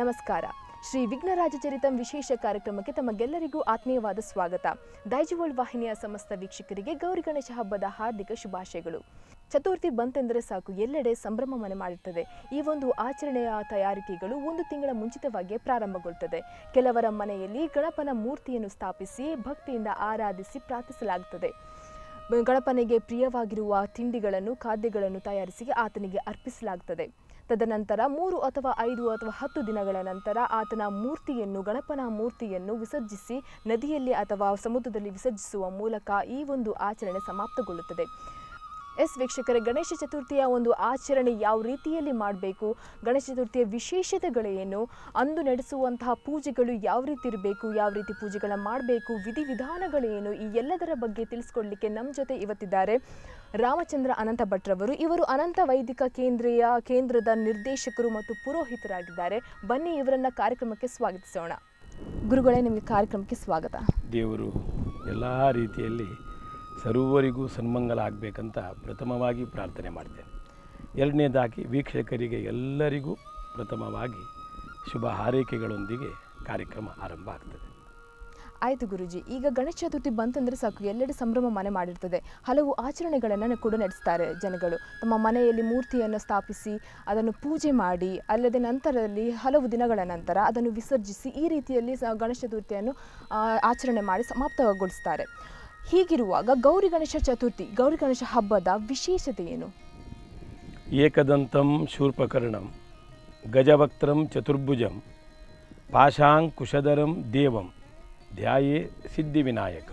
ನಮಸ್ಕಾರ ಶ್ರೀ ವಿಘ್ನರಾಜ ಚರಿತಂ ವಿಶೇಷ ಕಾರ್ಯಕ್ರಮಕ್ಕೆ ತಮಗೆಲ್ಲರಿಗೂ ಆತ್ಮೀಯವಾದ ಸ್ವಾಗತ ದೈಜುವಳ್ ವಾಹಿನಿಯ ಸಮಸ್ತ ವೀಕ್ಷಕರಿಗೆ ಗೌರಿ ಗಣೇಶ ಹಬ್ಬದ ಹಾರ್ದಿಕ ಶುಭಾಶಯಗಳು ಚತುರ್ಥಿ ಬಂತೆಂದರೆ ಸಾಕು ಎಲ್ಲೆಡೆ ಸಂಭ್ರಮ ಮನೆ ಮಾಡಿರ್ತದೆ ಈ ಒಂದು ಆಚರಣೆಯ ತಯಾರಿಕೆಗಳು ಒಂದು ತಿಂಗಳ ಮುಂಚಿತವಾಗಿಯೇ ಪ್ರಾರಂಭಗೊಳ್ಳುತ್ತದೆ ಕೆಲವರ ಮನೆಯಲ್ಲಿ ಗಣಪನ ಮೂರ್ತಿಯನ್ನು ಸ್ಥಾಪಿಸಿ ಭಕ್ತಿಯಿಂದ ಆರಾಧಿಸಿ ಪ್ರಾರ್ಥಿಸಲಾಗುತ್ತದೆ ಗಣಪನಿಗೆ ಪ್ರಿಯವಾಗಿರುವ ತಿಂಡಿಗಳನ್ನು ಖಾದ್ಯಗಳನ್ನು ತಯಾರಿಸಿ ಆತನಿಗೆ ಅರ್ಪಿಸಲಾಗುತ್ತದೆ ತದನಂತರ ಮೂರು ಅಥವಾ ಐದು ಅಥವಾ ಹತ್ತು ದಿನಗಳ ನಂತರ ಆತನ ಮೂರ್ತಿಯನ್ನು ಗಣಪನ ಮೂರ್ತಿಯನ್ನು ವಿಸರ್ಜಿಸಿ ನದಿಯಲ್ಲಿ ಅಥವಾ ಸಮುದ್ರದಲ್ಲಿ ವಿಸರ್ಜಿಸುವ ಮೂಲಕ ಈ ಒಂದು ಆಚರಣೆ ಸಮಾಪ್ತಗೊಳ್ಳುತ್ತದೆ ಎಸ್ ವೀಕ್ಷಕರೇ ಗಣೇಶ ಚತುರ್ಥಿಯ ಒಂದು ಆಚರಣೆ ಯಾವ ರೀತಿಯಲ್ಲಿ ಮಾಡಬೇಕು ಗಣೇಶ ಚತುರ್ಥಿಯ ವಿಶೇಷತೆಗಳೇನು ಅಂದು ನಡೆಸುವಂತಹ ಪೂಜೆಗಳು ಯಾವ ರೀತಿ ಇರಬೇಕು ಯಾವ ರೀತಿ ಪೂಜೆಗಳನ್ನ ಮಾಡಬೇಕು ವಿಧಿವಿಧಾನಗಳೇನು ಈ ಎಲ್ಲದರ ಬಗ್ಗೆ ತಿಳಿಸ್ಕೊಡ್ಲಿಕ್ಕೆ ನಮ್ಮ ಜೊತೆ ಇವತ್ತಿದ್ದಾರೆ ರಾಮಚಂದ್ರ ಅನಂತ ಭಟ್ರವರು ಇವರು ಅನಂತ ವೈದಿಕ ಕೇಂದ್ರೀಯ ಕೇಂದ್ರದ ನಿರ್ದೇಶಕರು ಮತ್ತು ಪುರೋಹಿತರಾಗಿದ್ದಾರೆ ಬನ್ನಿ ಇವರನ್ನ ಕಾರ್ಯಕ್ರಮಕ್ಕೆ ಸ್ವಾಗತಿಸೋಣ ಗುರುಗಳೇ ನಿಮಗೆ ಕಾರ್ಯಕ್ರಮಕ್ಕೆ ಸ್ವಾಗತ ದೇವರು ಎಲ್ಲ ರೀತಿಯಲ್ಲಿ ಸರ್ವರಿಗೂ ಸನ್ಮಂಗಲ ಆಗಬೇಕಂತ ಪ್ರಥಮವಾಗಿ ಪ್ರಾರ್ಥನೆ ಮಾಡ್ತೇನೆ ಎರಡನೇದಾಗಿ ವೀಕ್ಷಕರಿಗೆ ಎಲ್ಲರಿಗೂ ಪ್ರಥಮವಾಗಿ ಶುಭ ಹಾರೈಕೆಗಳೊಂದಿಗೆ ಕಾರ್ಯಕ್ರಮ ಆರಂಭ ಆಗ್ತದೆ ಆಯ್ತು ಗುರುಜಿ ಈಗ ಗಣೇಶ ಚತುರ್ಥಿ ಬಂತಂದ್ರೆ ಸಾಕು ಎಲ್ಲೆಡೆ ಸಂಭ್ರಮ ಮನೆ ಮಾಡಿರ್ತದೆ ಹಲವು ಆಚರಣೆಗಳನ್ನು ಕೂಡ ನಡೆಸ್ತಾರೆ ಜನಗಳು ತಮ್ಮ ಮನೆಯಲ್ಲಿ ಮೂರ್ತಿಯನ್ನು ಸ್ಥಾಪಿಸಿ ಅದನ್ನು ಪೂಜೆ ಮಾಡಿ ಅಲ್ಲದೆ ನಂತರದಲ್ಲಿ ಹಲವು ದಿನಗಳ ನಂತರ ಅದನ್ನು ವಿಸರ್ಜಿಸಿ ಈ ರೀತಿಯಲ್ಲಿ ಸ- ಗಣೇಶ ಚತುರ್ಥಿಯನ್ನು ಆ, ಆಚರಣೆ ಮಾಡಿ ಸಮಾಪ್ತಗೊಳಿಸ್ತಾರೆ ಹೀಗಿರುವಾಗ ಗೌರಿ ಗಣೇಶ ಚತುರ್ಥಿ ಗೌರಿ ಗಣೇಶ ಹಬ್ಬದ ವಿಶೇಷತೆ ಏನು ಏಕದಂತಂ ಶೂರ್ಪಕರ್ಣಂ ಗಜವಕ್ತ್ರಂ ಚತುರ್ಭುಜಂ ಪಾಶಾಂಕುಶಧರಂ ದೇವಂ ಧ್ಯಾಯೇ ಸಿದ್ಧಿವಿನಾಯಕಂ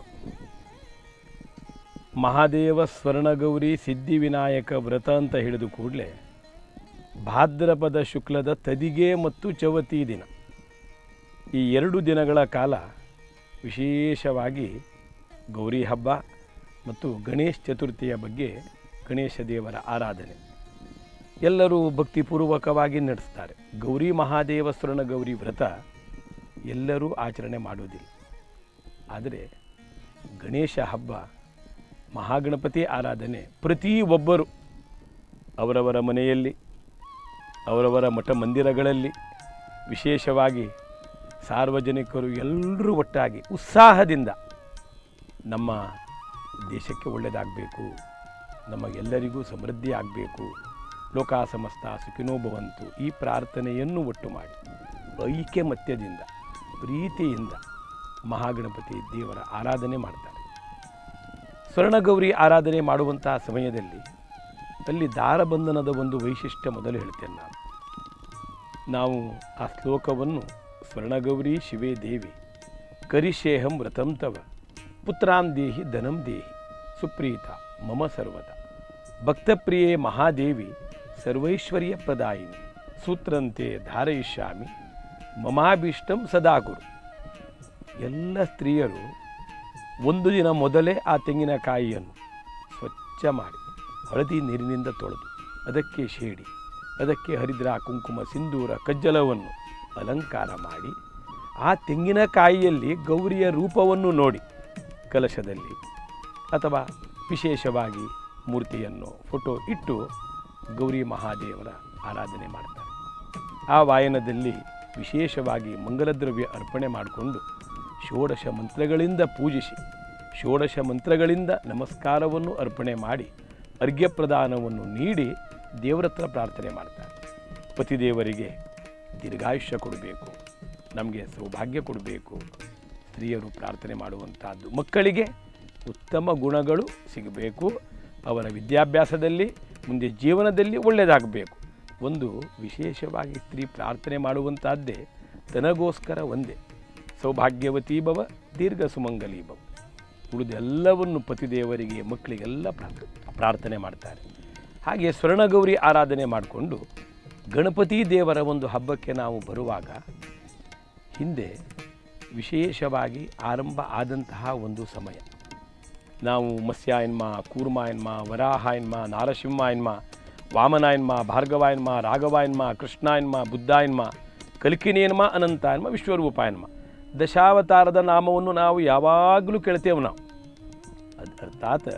ಮಹಾದೇವ ಸ್ವರ್ಣಗೌರಿ ಸಿದ್ಧಿವಿನಾಯಕ ವ್ರತ ಅಂತ ಹಿಡಿದು ಕೂಡಲೇ ಭಾದ್ರಪದ ಶುಕ್ಲದ ತದಿಗೆ ಮತ್ತು ಚವತಿ ದಿನ ಈ ಎರಡು ದಿನಗಳ ಕಾಲ ವಿಶೇಷವಾಗಿ ಗೌರಿ ಹಬ್ಬ ಮತ್ತು ಗಣೇಶ ಚತುರ್ಥಿಯ ಬಗ್ಗೆ ಗಣೇಶ ದೇವರ ಆರಾಧನೆ ಎಲ್ಲರೂ ಭಕ್ತಿಪೂರ್ವಕವಾಗಿ ನಡೆಸ್ತಾರೆ ಗೌರಿ ಮಹಾದೇವ ಸ್ವರ್ಣ ಗೌರಿ ವ್ರತ ಎಲ್ಲರೂ ಆಚರಣೆ ಮಾಡೋದಿಲ್ಲ ಆದರೆ ಗಣೇಶ ಹಬ್ಬ ಮಹಾಗಣಪತಿ ಆರಾಧನೆ ಪ್ರತಿ ಒಬ್ಬರು ಅವರವರ ಮನೆಯಲ್ಲಿ ಅವರವರ ಮಠ ಮಂದಿರಗಳಲ್ಲಿ ವಿಶೇಷವಾಗಿ ಸಾರ್ವಜನಿಕರು ಎಲ್ಲರೂ ಒಟ್ಟಾಗಿ ಉತ್ಸಾಹದಿಂದ ನಮ್ಮ ದೇಶಕ್ಕೆ ಒಳ್ಳೆಯದಾಗಬೇಕು ನಮಗೆಲ್ಲರಿಗೂ ಸಮೃದ್ಧಿ ಆಗಬೇಕು ಲೋಕ ಸಮಸ್ತ ಸುಖಿನೋ ಭವಂತು ಈ ಪ್ರಾರ್ಥನೆಯನ್ನು ಒಟ್ಟು ಮಾಡಿ ಐಕ್ಯಮತ್ಯದಿಂದ ಪ್ರೀತಿಯಿಂದ ಮಹಾಗಣಪತಿ ದೇವರ ಆರಾಧನೆ ಮಾಡ್ತಾರೆ ಸ್ವರ್ಣಗೌರಿ ಆರಾಧನೆ ಮಾಡುವಂತಹ ಸಮಯದಲ್ಲಿ ಅಲ್ಲಿ ದಾರಬಂಧನದ ಒಂದು ವೈಶಿಷ್ಟ್ಯ ಮೊದಲು ಹೇಳ್ತೇನೆ ನಾನು ನಾವು ಆ ಶ್ಲೋಕವನ್ನು ಸ್ವರ್ಣಗೌರಿ ಶಿವೇ ದೇವಿ ಕರಿಷೇಹಂ ವ್ರತಂ ತವ ಪುತ್ರಾಂ ದೇಹಿ ಧನಂ ದೇಹಿ ಸುಪ್ರೀತ ಮಮ ಸರ್ವದ ಭಕ್ತಪ್ರಿಯೇ ಮಹಾದೇವಿ ಸರ್ವೈಶ್ವರ್ಯ ಪ್ರದಾಯಿನಿ ಸೂತ್ರಂತೆ ಧಾರಯಿಷ್ಯಾಮಿ ಮಮಾಭೀಷ್ಟಂ ಸದಾ ಗುರು ಎಲ್ಲ ಸ್ತ್ರೀಯರು ಒಂದು ದಿನ ಮೊದಲೇ ಆ ತೆಂಗಿನಕಾಯಿಯನ್ನು ಸ್ವಚ್ಛ ಮಾಡಿ ಹಳದಿ ನೀರಿನಿಂದ ತೊಳೆದು ಅದಕ್ಕೆ ಶೇಡಿ ಅದಕ್ಕೆ ಹರಿದ್ರ ಕುಂಕುಮ ಸಿಂಧೂರ ಕಜ್ಜಲವನ್ನು ಅಲಂಕಾರ ಮಾಡಿ ಆ ತೆಂಗಿನಕಾಯಿಯಲ್ಲಿ ಗೌರಿಯ ರೂಪವನ್ನು ನೋಡಿ ಕಲಶದಲ್ಲಿ ಅಥವಾ ವಿಶೇಷವಾಗಿ ಮೂರ್ತಿಯನ್ನು ಫೋಟೋ ಇಟ್ಟು ಗೌರಿ ಮಹಾದೇವರ ಆರಾಧನೆ ಮಾಡ್ತಾರೆ ಆ ವಾಯನದಲ್ಲಿ ವಿಶೇಷವಾಗಿ ಮಂಗಲದ್ರವ್ಯ ಅರ್ಪಣೆ ಮಾಡಿಕೊಂಡು ಷೋಡಶ ಮಂತ್ರಗಳಿಂದ ಪೂಜಿಸಿ ಷೋಡಶ ಮಂತ್ರಗಳಿಂದ ನಮಸ್ಕಾರವನ್ನು ಅರ್ಪಣೆ ಮಾಡಿ ಅರ್ಘ್ಯ ಪ್ರದಾನವನ್ನು ನೀಡಿ ದೇವರ ಹತ್ರ ಪ್ರಾರ್ಥನೆ ಮಾಡ್ತಾರೆ ಪತಿದೇವರಿಗೆ ದೀರ್ಘಾಯುಷ್ಯ ಕೊಡಬೇಕು ನಮಗೆ ಸೌಭಾಗ್ಯ ಕೊಡಬೇಕು ಸ್ತ್ರೀಯರು ಪ್ರಾರ್ಥನೆ ಮಾಡುವಂತಹದ್ದು ಮಕ್ಕಳಿಗೆ ಉತ್ತಮ ಗುಣಗಳು ಸಿಗಬೇಕು ಅವರ ವಿದ್ಯಾಭ್ಯಾಸದಲ್ಲಿ ಮುಂದೆ ಜೀವನದಲ್ಲಿ ಒಳ್ಳೆಯದಾಗಬೇಕು ಒಂದು ವಿಶೇಷವಾಗಿ ಸ್ತ್ರೀ ಪ್ರಾರ್ಥನೆ ಮಾಡುವಂತಹದ್ದೇ ತನಗೋಸ್ಕರ ಒಂದೇ ಸೌಭಾಗ್ಯವತಿ ಭವ ದೀರ್ಘ ಸುಮಂಗಲಿ ಭವ ಉಳಿದೆಲ್ಲವನ್ನು ಪತಿದೇವರಿಗೆ ಮಕ್ಕಳಿಗೆಲ್ಲ ಪ್ರಾರ್ಥ- ಪ್ರಾರ್ಥನೆ ಮಾಡ್ತಾರೆ ಹಾಗೆ ಸ್ವರ್ಣಗೌರಿ ಆರಾಧನೆ ಮಾಡಿಕೊಂಡು ಗಣಪತಿ ದೇವರ ಒಂದು ಹಬ್ಬಕ್ಕೆ ನಾವು ಬರುವಾಗ ಹಿಂದೆ ವಿಶೇಷವಾಗಿ ಆರಂಭ ಆದಂತಹ ಒಂದು ಸಮಯ ನಾವು ಮತ್ಸ್ಯ ಎನ್ಮ ಕೂರ್ಮ ಎನ್ಮ ವರಾಹ ಎನ್ಮ ನಾರಸಿಂಹ ಎನ್ಮ ವಾಮನ ಎನ್ಮ ಭಾರ್ಗವ ಎನ್ಮ ರಾಘವ ಎನ್ಮ ಕೃಷ್ಣ ಎನ್ಮ ಬುದ್ಧ ಎನ್ಮ ಕಲ್ಕಿನಿ ಎನ್ಮ ಅನಂತ ಎನ್ಮ ವಿಶ್ವರೂಪ ಎನ್ಮ ದಶಾವತಾರದ ನಾಮವನ್ನು ನಾವು ಯಾವಾಗಲೂ ಕೇಳ್ತೇವೆ ನಾವು ಅದು ಅರ್ಥಾತ್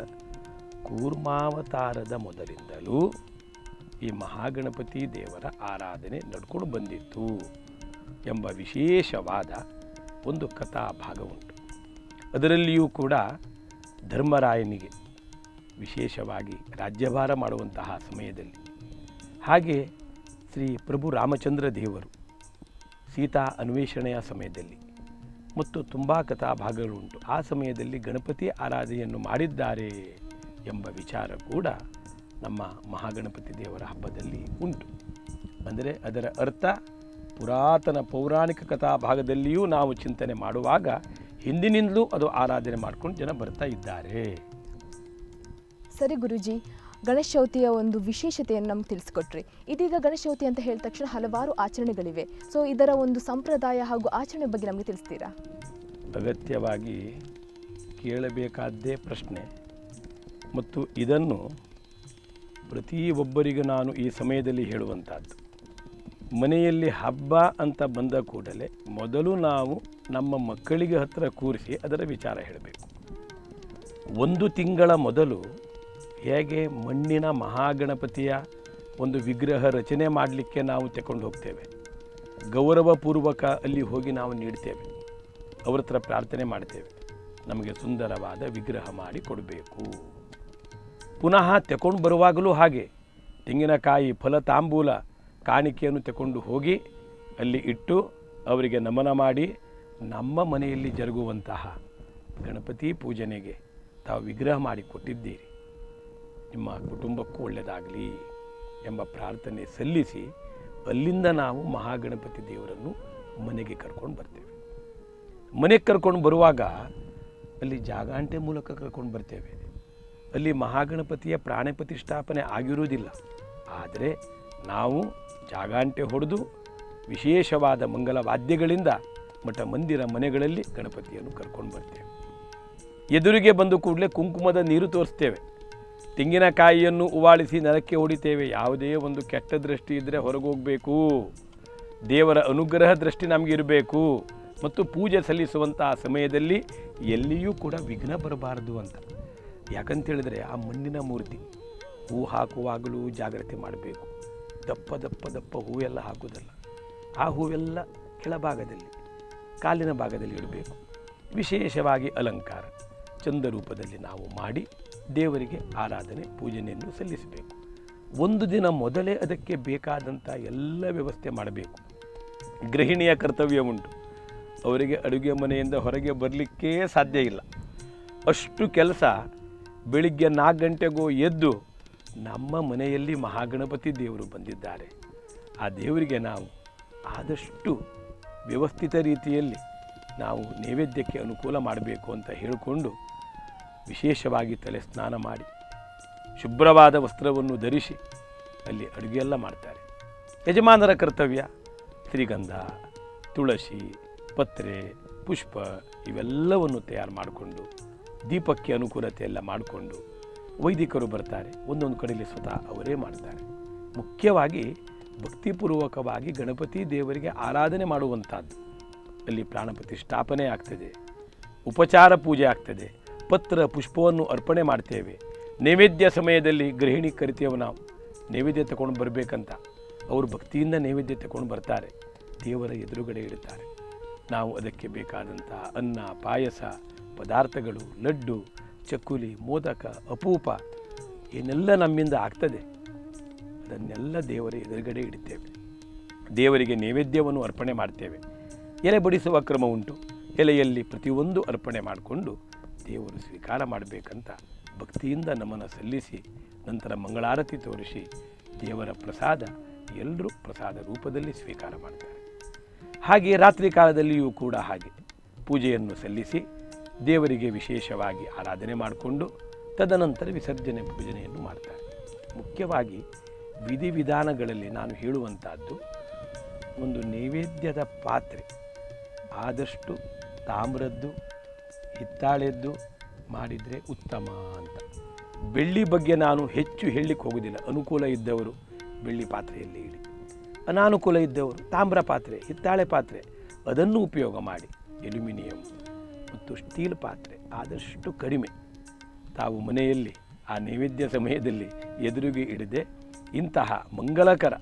ಕೂರ್ಮಾವತಾರದ ಮೊದಲಿಂದಲೂ ಈ ಮಹಾಗಣಪತಿ ದೇವರ ಆರಾಧನೆ ನಡ್ಕೊಂಡು ಬಂದಿತ್ತು ಎಂಬ ವಿಶೇಷವಾದ ಒಂದು ಕಥಾ ಭಾಗ ಉಂಟು ಅದರಲ್ಲಿಯೂ ಕೂಡ ಧರ್ಮರಾಯನಿಗೆ ವಿಶೇಷವಾಗಿ ರಾಜ್ಯಭಾರ ಮಾಡುವಂತಹ ಸಮಯದಲ್ಲಿ ಹಾಗೆ ಶ್ರೀ ಪ್ರಭು ರಾಮಚಂದ್ರ ದೇವರು ಸೀತಾ ಅನ್ವೇಷಣೆಯ ಸಮಯದಲ್ಲಿ ಮತ್ತು ತುಂಬ ಕಥಾ ಭಾಗಗಳುಂಟು ಆ ಸಮಯದಲ್ಲಿ ಗಣಪತಿ ಆರಾಧನೆಯನ್ನು ಮಾಡಿದ್ದಾರೆ ಎಂಬ ವಿಚಾರ ಕೂಡ ನಮ್ಮ ಮಹಾಗಣಪತಿ ದೇವರ ಹಬ್ಬದಲ್ಲಿ ಉಂಟು ಅಂದರೆ ಅದರ ಅರ್ಥ ಪುರಾತನ ಪೌರಾಣಿಕ ಕಥಾ ಭಾಗದಲ್ಲಿಯೂ ನಾವು ಚಿಂತನೆ ಮಾಡುವಾಗ ಹಿಂದಿನಿಂದಲೂ ಅದು ಆರಾಧನೆ ಮಾಡ್ಕೊಂಡು ಜನ ಬರ್ತಾ ಇದ್ದಾರೆ ಸರಿ ಗುರುಜಿ ಗಣೇಶ ಚೌತಿಯ ಒಂದು ವಿಶೇಷತೆಯನ್ನು ನಮ್ಗೆ ತಿಳಿಸ್ಕೊಟ್ರಿ ಇದೀಗ ಗಣೇಶ ಚೌತಿ ಅಂತ ಹೇಳಿದ ತಕ್ಷಣ ಹಲವಾರು ಆಚರಣೆಗಳಿವೆ ಸೊ ಇದರ ಒಂದು ಸಂಪ್ರದಾಯ ಹಾಗೂ ಆಚರಣೆ ಬಗ್ಗೆ ನಮಗೆ ತಿಳಿಸ್ತೀರಾ ಅಗತ್ಯವಾಗಿ ಕೇಳಬೇಕಾದ್ದೇ ಪ್ರಶ್ನೆ ಮತ್ತು ಇದನ್ನು ಪ್ರತಿಯೊಬ್ಬರಿಗೂ ನಾನು ಈ ಸಮಯದಲ್ಲಿ ಹೇಳುವಂಥದ್ದು ಮನೆಯಲ್ಲಿ ಹಬ್ಬ ಅಂತ ಬಂದ ಕೂಡಲೇ ಮೊದಲು ನಾವು ನಮ್ಮ ಮಕ್ಕಳಿಗೆ ಹತ್ತಿರ ಕೂರಿಸಿ ಅದರ ವಿಚಾರ ಹೇಳಬೇಕು ಒಂದು ತಿಂಗಳ ಮೊದಲು ಹೇಗೆ ಮಣ್ಣಿನ ಮಹಾಗಣಪತಿಯ ಒಂದು ವಿಗ್ರಹ ರಚನೆ ಮಾಡಲಿಕ್ಕೆ ನಾವು ತಗೊಂಡು ಹೋಗ್ತೇವೆ ಗೌರವಪೂರ್ವಕ ಅಲ್ಲಿ ಹೋಗಿ ನಾವು ನೀಡ್ತೇವೆ ಅವ್ರ ಹತ್ರ ಪ್ರಾರ್ಥನೆ ಮಾಡ್ತೇವೆ ನಮಗೆ ಸುಂದರವಾದ ವಿಗ್ರಹ ಮಾಡಿ ಕೊಡಬೇಕು ಪುನಃ ತಗೊಂಡು ಬರುವಾಗಲೂ ಹಾಗೆ ತೆಂಗಿನಕಾಯಿ ಫಲ ತಾಂಬೂಲ ಕಾಣಿಕೆಯನ್ನು ತಗೊಂಡು ಹೋಗಿ ಅಲ್ಲಿ ಇಟ್ಟು ಅವರಿಗೆ ನಮನ ಮಾಡಿ ನಮ್ಮ ಮನೆಯಲ್ಲಿ ಜರುಗುವಂತಹ ಗಣಪತಿ ಪೂಜನೆಗೆ ತಾವು ವಿಗ್ರಹ ಮಾಡಿ ಕೊಟ್ಟಿದ್ದೀರಿ ನಿಮ್ಮ ಕುಟುಂಬಕ್ಕೂ ಒಳ್ಳೆಯದಾಗಲಿ ಎಂಬ ಪ್ರಾರ್ಥನೆ ಸಲ್ಲಿಸಿ ಅಲ್ಲಿಂದ ನಾವು ಮಹಾಗಣಪತಿ ದೇವರನ್ನು ಮನೆಗೆ ಕರ್ಕೊಂಡು ಬರ್ತೇವೆ ಮನೆಗೆ ಕರ್ಕೊಂಡು ಬರುವಾಗ ಅಲ್ಲಿ ಜಾಗಾಂಟೆ ಮೂಲಕ ಕರ್ಕೊಂಡು ಬರ್ತೇವೆ ಅಲ್ಲಿ ಮಹಾಗಣಪತಿಯ ಪ್ರಾಣ ಪ್ರತಿಷ್ಠಾಪನೆ ಆಗಿರುವುದಿಲ್ಲ ಆದರೆ ನಾವು ಜಾಗಾಂಟೆ ಹೊಡೆದು ವಿಶೇಷವಾದ ಮಂಗಲ ವಾದ್ಯಗಳಿಂದ ಮಠ ಮಂದಿರ ಮನೆಗಳಲ್ಲಿ ಗಣಪತಿಯನ್ನು ಕರ್ಕೊಂಡು ಬರ್ತೇವೆ ಎದುರಿಗೆ ಬಂದು ಕೂಡಲೇ ಕುಂಕುಮದ ನೀರು ತೋರಿಸ್ತೇವೆ ತೆಂಗಿನಕಾಯಿಯನ್ನು ಉವಾಳಿಸಿ ನೆಲಕ್ಕೆ ಹೊಡಿತೇವೆ ಯಾವುದೇ ಒಂದು ಕೆಟ್ಟ ದೃಷ್ಟಿ ಇದ್ದರೆ ಹೊರಗೆ ಹೋಗಬೇಕು ದೇವರ ಅನುಗ್ರಹ ದೃಷ್ಟಿ ನಮಗೆ ಇರಬೇಕು ಮತ್ತು ಪೂಜೆ ಸಲ್ಲಿಸುವಂತಹ ಸಮಯದಲ್ಲಿ ಎಲ್ಲಿಯೂ ಕೂಡ ವಿಘ್ನ ಬರಬಾರದು ಅಂತ ಯಾಕಂತೇಳಿದರೆ ಆ ಮಣ್ಣಿನ ಮೂರ್ತಿ ಹೂ ಹಾಕುವಾಗಲೂ ಜಾಗ್ರತೆ ಮಾಡಬೇಕು ದಪ್ಪ ದಪ್ಪ ದಪ್ಪ ಹೂವೆಲ್ಲ ಹಾಕುವುದಲ್ಲ ಆ ಹೂವೆಲ್ಲ ಕೆಳಭಾಗದಲ್ಲಿ ಕಾಲಿನ ಭಾಗದಲ್ಲಿ ಇಡಬೇಕು ವಿಶೇಷವಾಗಿ ಅಲಂಕಾರ ಚಂದ ರೂಪದಲ್ಲಿ ನಾವು ಮಾಡಿ ದೇವರಿಗೆ ಆರಾಧನೆ ಪೂಜನೆಯನ್ನು ಸಲ್ಲಿಸಬೇಕು ಒಂದು ದಿನ ಮೊದಲೇ ಅದಕ್ಕೆ ಬೇಕಾದಂಥ ಎಲ್ಲ ವ್ಯವಸ್ಥೆ ಮಾಡಬೇಕು ಗೃಹಿಣಿಯ ಕರ್ತವ್ಯ ಉಂಟು ಅವರಿಗೆ ಅಡುಗೆ ಮನೆಯಿಂದ ಹೊರಗೆ ಬರಲಿಕ್ಕೇ ಸಾಧ್ಯ ಇಲ್ಲ ಅಷ್ಟು ಕೆಲಸ ಬೆಳಿಗ್ಗೆ ನಾಲ್ಕು ಗಂಟೆಗೂ ಎದ್ದು ನಮ್ಮ ಮನೆಯಲ್ಲಿ ಮಹಾಗಣಪತಿ ದೇವರು ಬಂದಿದ್ದಾರೆ ಆ ದೇವರಿಗೆ ನಾವು ಆದಷ್ಟು ವ್ಯವಸ್ಥಿತ ರೀತಿಯಲ್ಲಿ ನಾವು ನೈವೇದ್ಯಕ್ಕೆ ಅನುಕೂಲ ಮಾಡಬೇಕು ಅಂತ ಹೇಳಿಕೊಂಡು ವಿಶೇಷವಾಗಿ ತಲೆ ಸ್ನಾನ ಮಾಡಿ ಶುಭ್ರವಾದ ವಸ್ತ್ರವನ್ನು ಧರಿಸಿ ಅಲ್ಲಿ ಅಡುಗೆಯೆಲ್ಲ ಮಾಡ್ತಾರೆ ಯಜಮಾನರ ಕರ್ತವ್ಯ ಶ್ರೀಗಂಧ ತುಳಸಿ ಪತ್ರೆ ಪುಷ್ಪ ಇವೆಲ್ಲವನ್ನು ತಯಾರು ಮಾಡಿಕೊಂಡು ದೀಪಕ್ಕೆ ಅನುಕೂಲತೆ ಎಲ್ಲ ಮಾಡಿಕೊಂಡು ವೈದಿಕರು ಬರ್ತಾರೆ ಒಂದೊಂದು ಕಡೆಯಲ್ಲಿ ಸ್ವತಃ ಅವರೇ ಮಾಡ್ತಾರೆ ಮುಖ್ಯವಾಗಿ ಭಕ್ತಿಪೂರ್ವಕವಾಗಿ ಗಣಪತಿ ದೇವರಿಗೆ ಆರಾಧನೆ ಮಾಡುವಂಥದ್ದು ಅಲ್ಲಿ ಪ್ರಾಣ ಪ್ರತಿಷ್ಠಾಪನೆ ಆಗ್ತದೆ ಉಪಚಾರ ಪೂಜೆ ಆಗ್ತದೆ ಪತ್ರ ಪುಷ್ಪವನ್ನು ಅರ್ಪಣೆ ಮಾಡ್ತೇವೆ ನೈವೇದ್ಯ ಸಮಯದಲ್ಲಿ ಗೃಹಿಣಿ ಕರಿತೇವೆ ನಾವು ನೈವೇದ್ಯ ತಗೊಂಡು ಬರಬೇಕಂತ ಅವರು ಭಕ್ತಿಯಿಂದ ನೈವೇದ್ಯ ತಗೊಂಡು ಬರ್ತಾರೆ ದೇವರ ಎದುರುಗಡೆ ಇಡುತ್ತಾರೆ ನಾವು ಅದಕ್ಕೆ ಬೇಕಾದಂಥ ಅನ್ನ ಪಾಯಸ ಪದಾರ್ಥಗಳು ಲಡ್ಡು ಚಕ್ಕುಲಿ ಮೋದಕ ಅಪೂಪ ಏನೆಲ್ಲ ನಮ್ಮಿಂದ ಆಗ್ತದೆ ಅದನ್ನೆಲ್ಲ ದೇವರ ಎದುರುಗಡೆ ಇಡುತ್ತೇವೆ ದೇವರಿಗೆ ನೈವೇದ್ಯವನ್ನು ಅರ್ಪಣೆ ಮಾಡ್ತೇವೆ ಎಲೆ ಬಡಿಸುವ ಕ್ರಮ ಉಂಟು ಎಲೆಯಲ್ಲಿ ಪ್ರತಿಯೊಂದು ಅರ್ಪಣೆ ಮಾಡಿಕೊಂಡು ದೇವರು ಸ್ವೀಕಾರ ಮಾಡಬೇಕಂತ ಭಕ್ತಿಯಿಂದ ನಮನ ಸಲ್ಲಿಸಿ ನಂತರ ಮಂಗಳಾರತಿ ತೋರಿಸಿ ದೇವರ ಪ್ರಸಾದ ಎಲ್ಲರೂ ಪ್ರಸಾದ ರೂಪದಲ್ಲಿ ಸ್ವೀಕಾರ ಮಾಡ್ತಾರೆ ಹಾಗೆ ರಾತ್ರಿ ಕಾಲದಲ್ಲಿಯೂ ಕೂಡ ಹಾಗೆ ಪೂಜೆಯನ್ನು ಸಲ್ಲಿಸಿ ದೇವರಿಗೆ ವಿಶೇಷವಾಗಿ ಆರಾಧನೆ ಮಾಡಿಕೊಂಡು ತದನಂತರ ವಿಸರ್ಜನೆ ಪೂಜನೆಯನ್ನು ಮಾಡ್ತಾರೆ ಮುಖ್ಯವಾಗಿ ವಿಧಿವಿಧಾನಗಳಲ್ಲಿ ನಾನು ಹೇಳುವಂಥದ್ದು ಒಂದು ನೈವೇದ್ಯದ ಪಾತ್ರೆ ಆದಷ್ಟು ತಾಮ್ರದ್ದು ಹಿತ್ತಾಳೆದ್ದು ಮಾಡಿದರೆ ಉತ್ತಮ ಅಂತ ಬೆಳ್ಳಿ ಬಗ್ಗೆ ನಾನು ಹೆಚ್ಚು ಹೇಳಲಿಕ್ಕೆ ಹೋಗೋದಿಲ್ಲ ಅನುಕೂಲ ಇದ್ದವರು ಬೆಳ್ಳಿ ಪಾತ್ರೆಯಲ್ಲಿ ಇಡಿ ಅನಾನುಕೂಲ ಇದ್ದವರು ತಾಮ್ರ ಪಾತ್ರೆ ಹಿತ್ತಾಳೆ ಪಾತ್ರೆ ಅದನ್ನು ಉಪಯೋಗ ಮಾಡಿ ಎಲ್ಯುಮಿನಿಯಂ ಮತ್ತು ಸ್ಟೀಲ್ ಪಾತ್ರೆ ಆದಷ್ಟು ಕಡಿಮೆ ತಾವು ಮನೆಯಲ್ಲಿ ಆ ನೈವೇದ್ಯ ಸಮಯದಲ್ಲಿ ಎದುರಿಗೆ ಇಡದೆ ಇಂತಹ ಮಂಗಳಕರ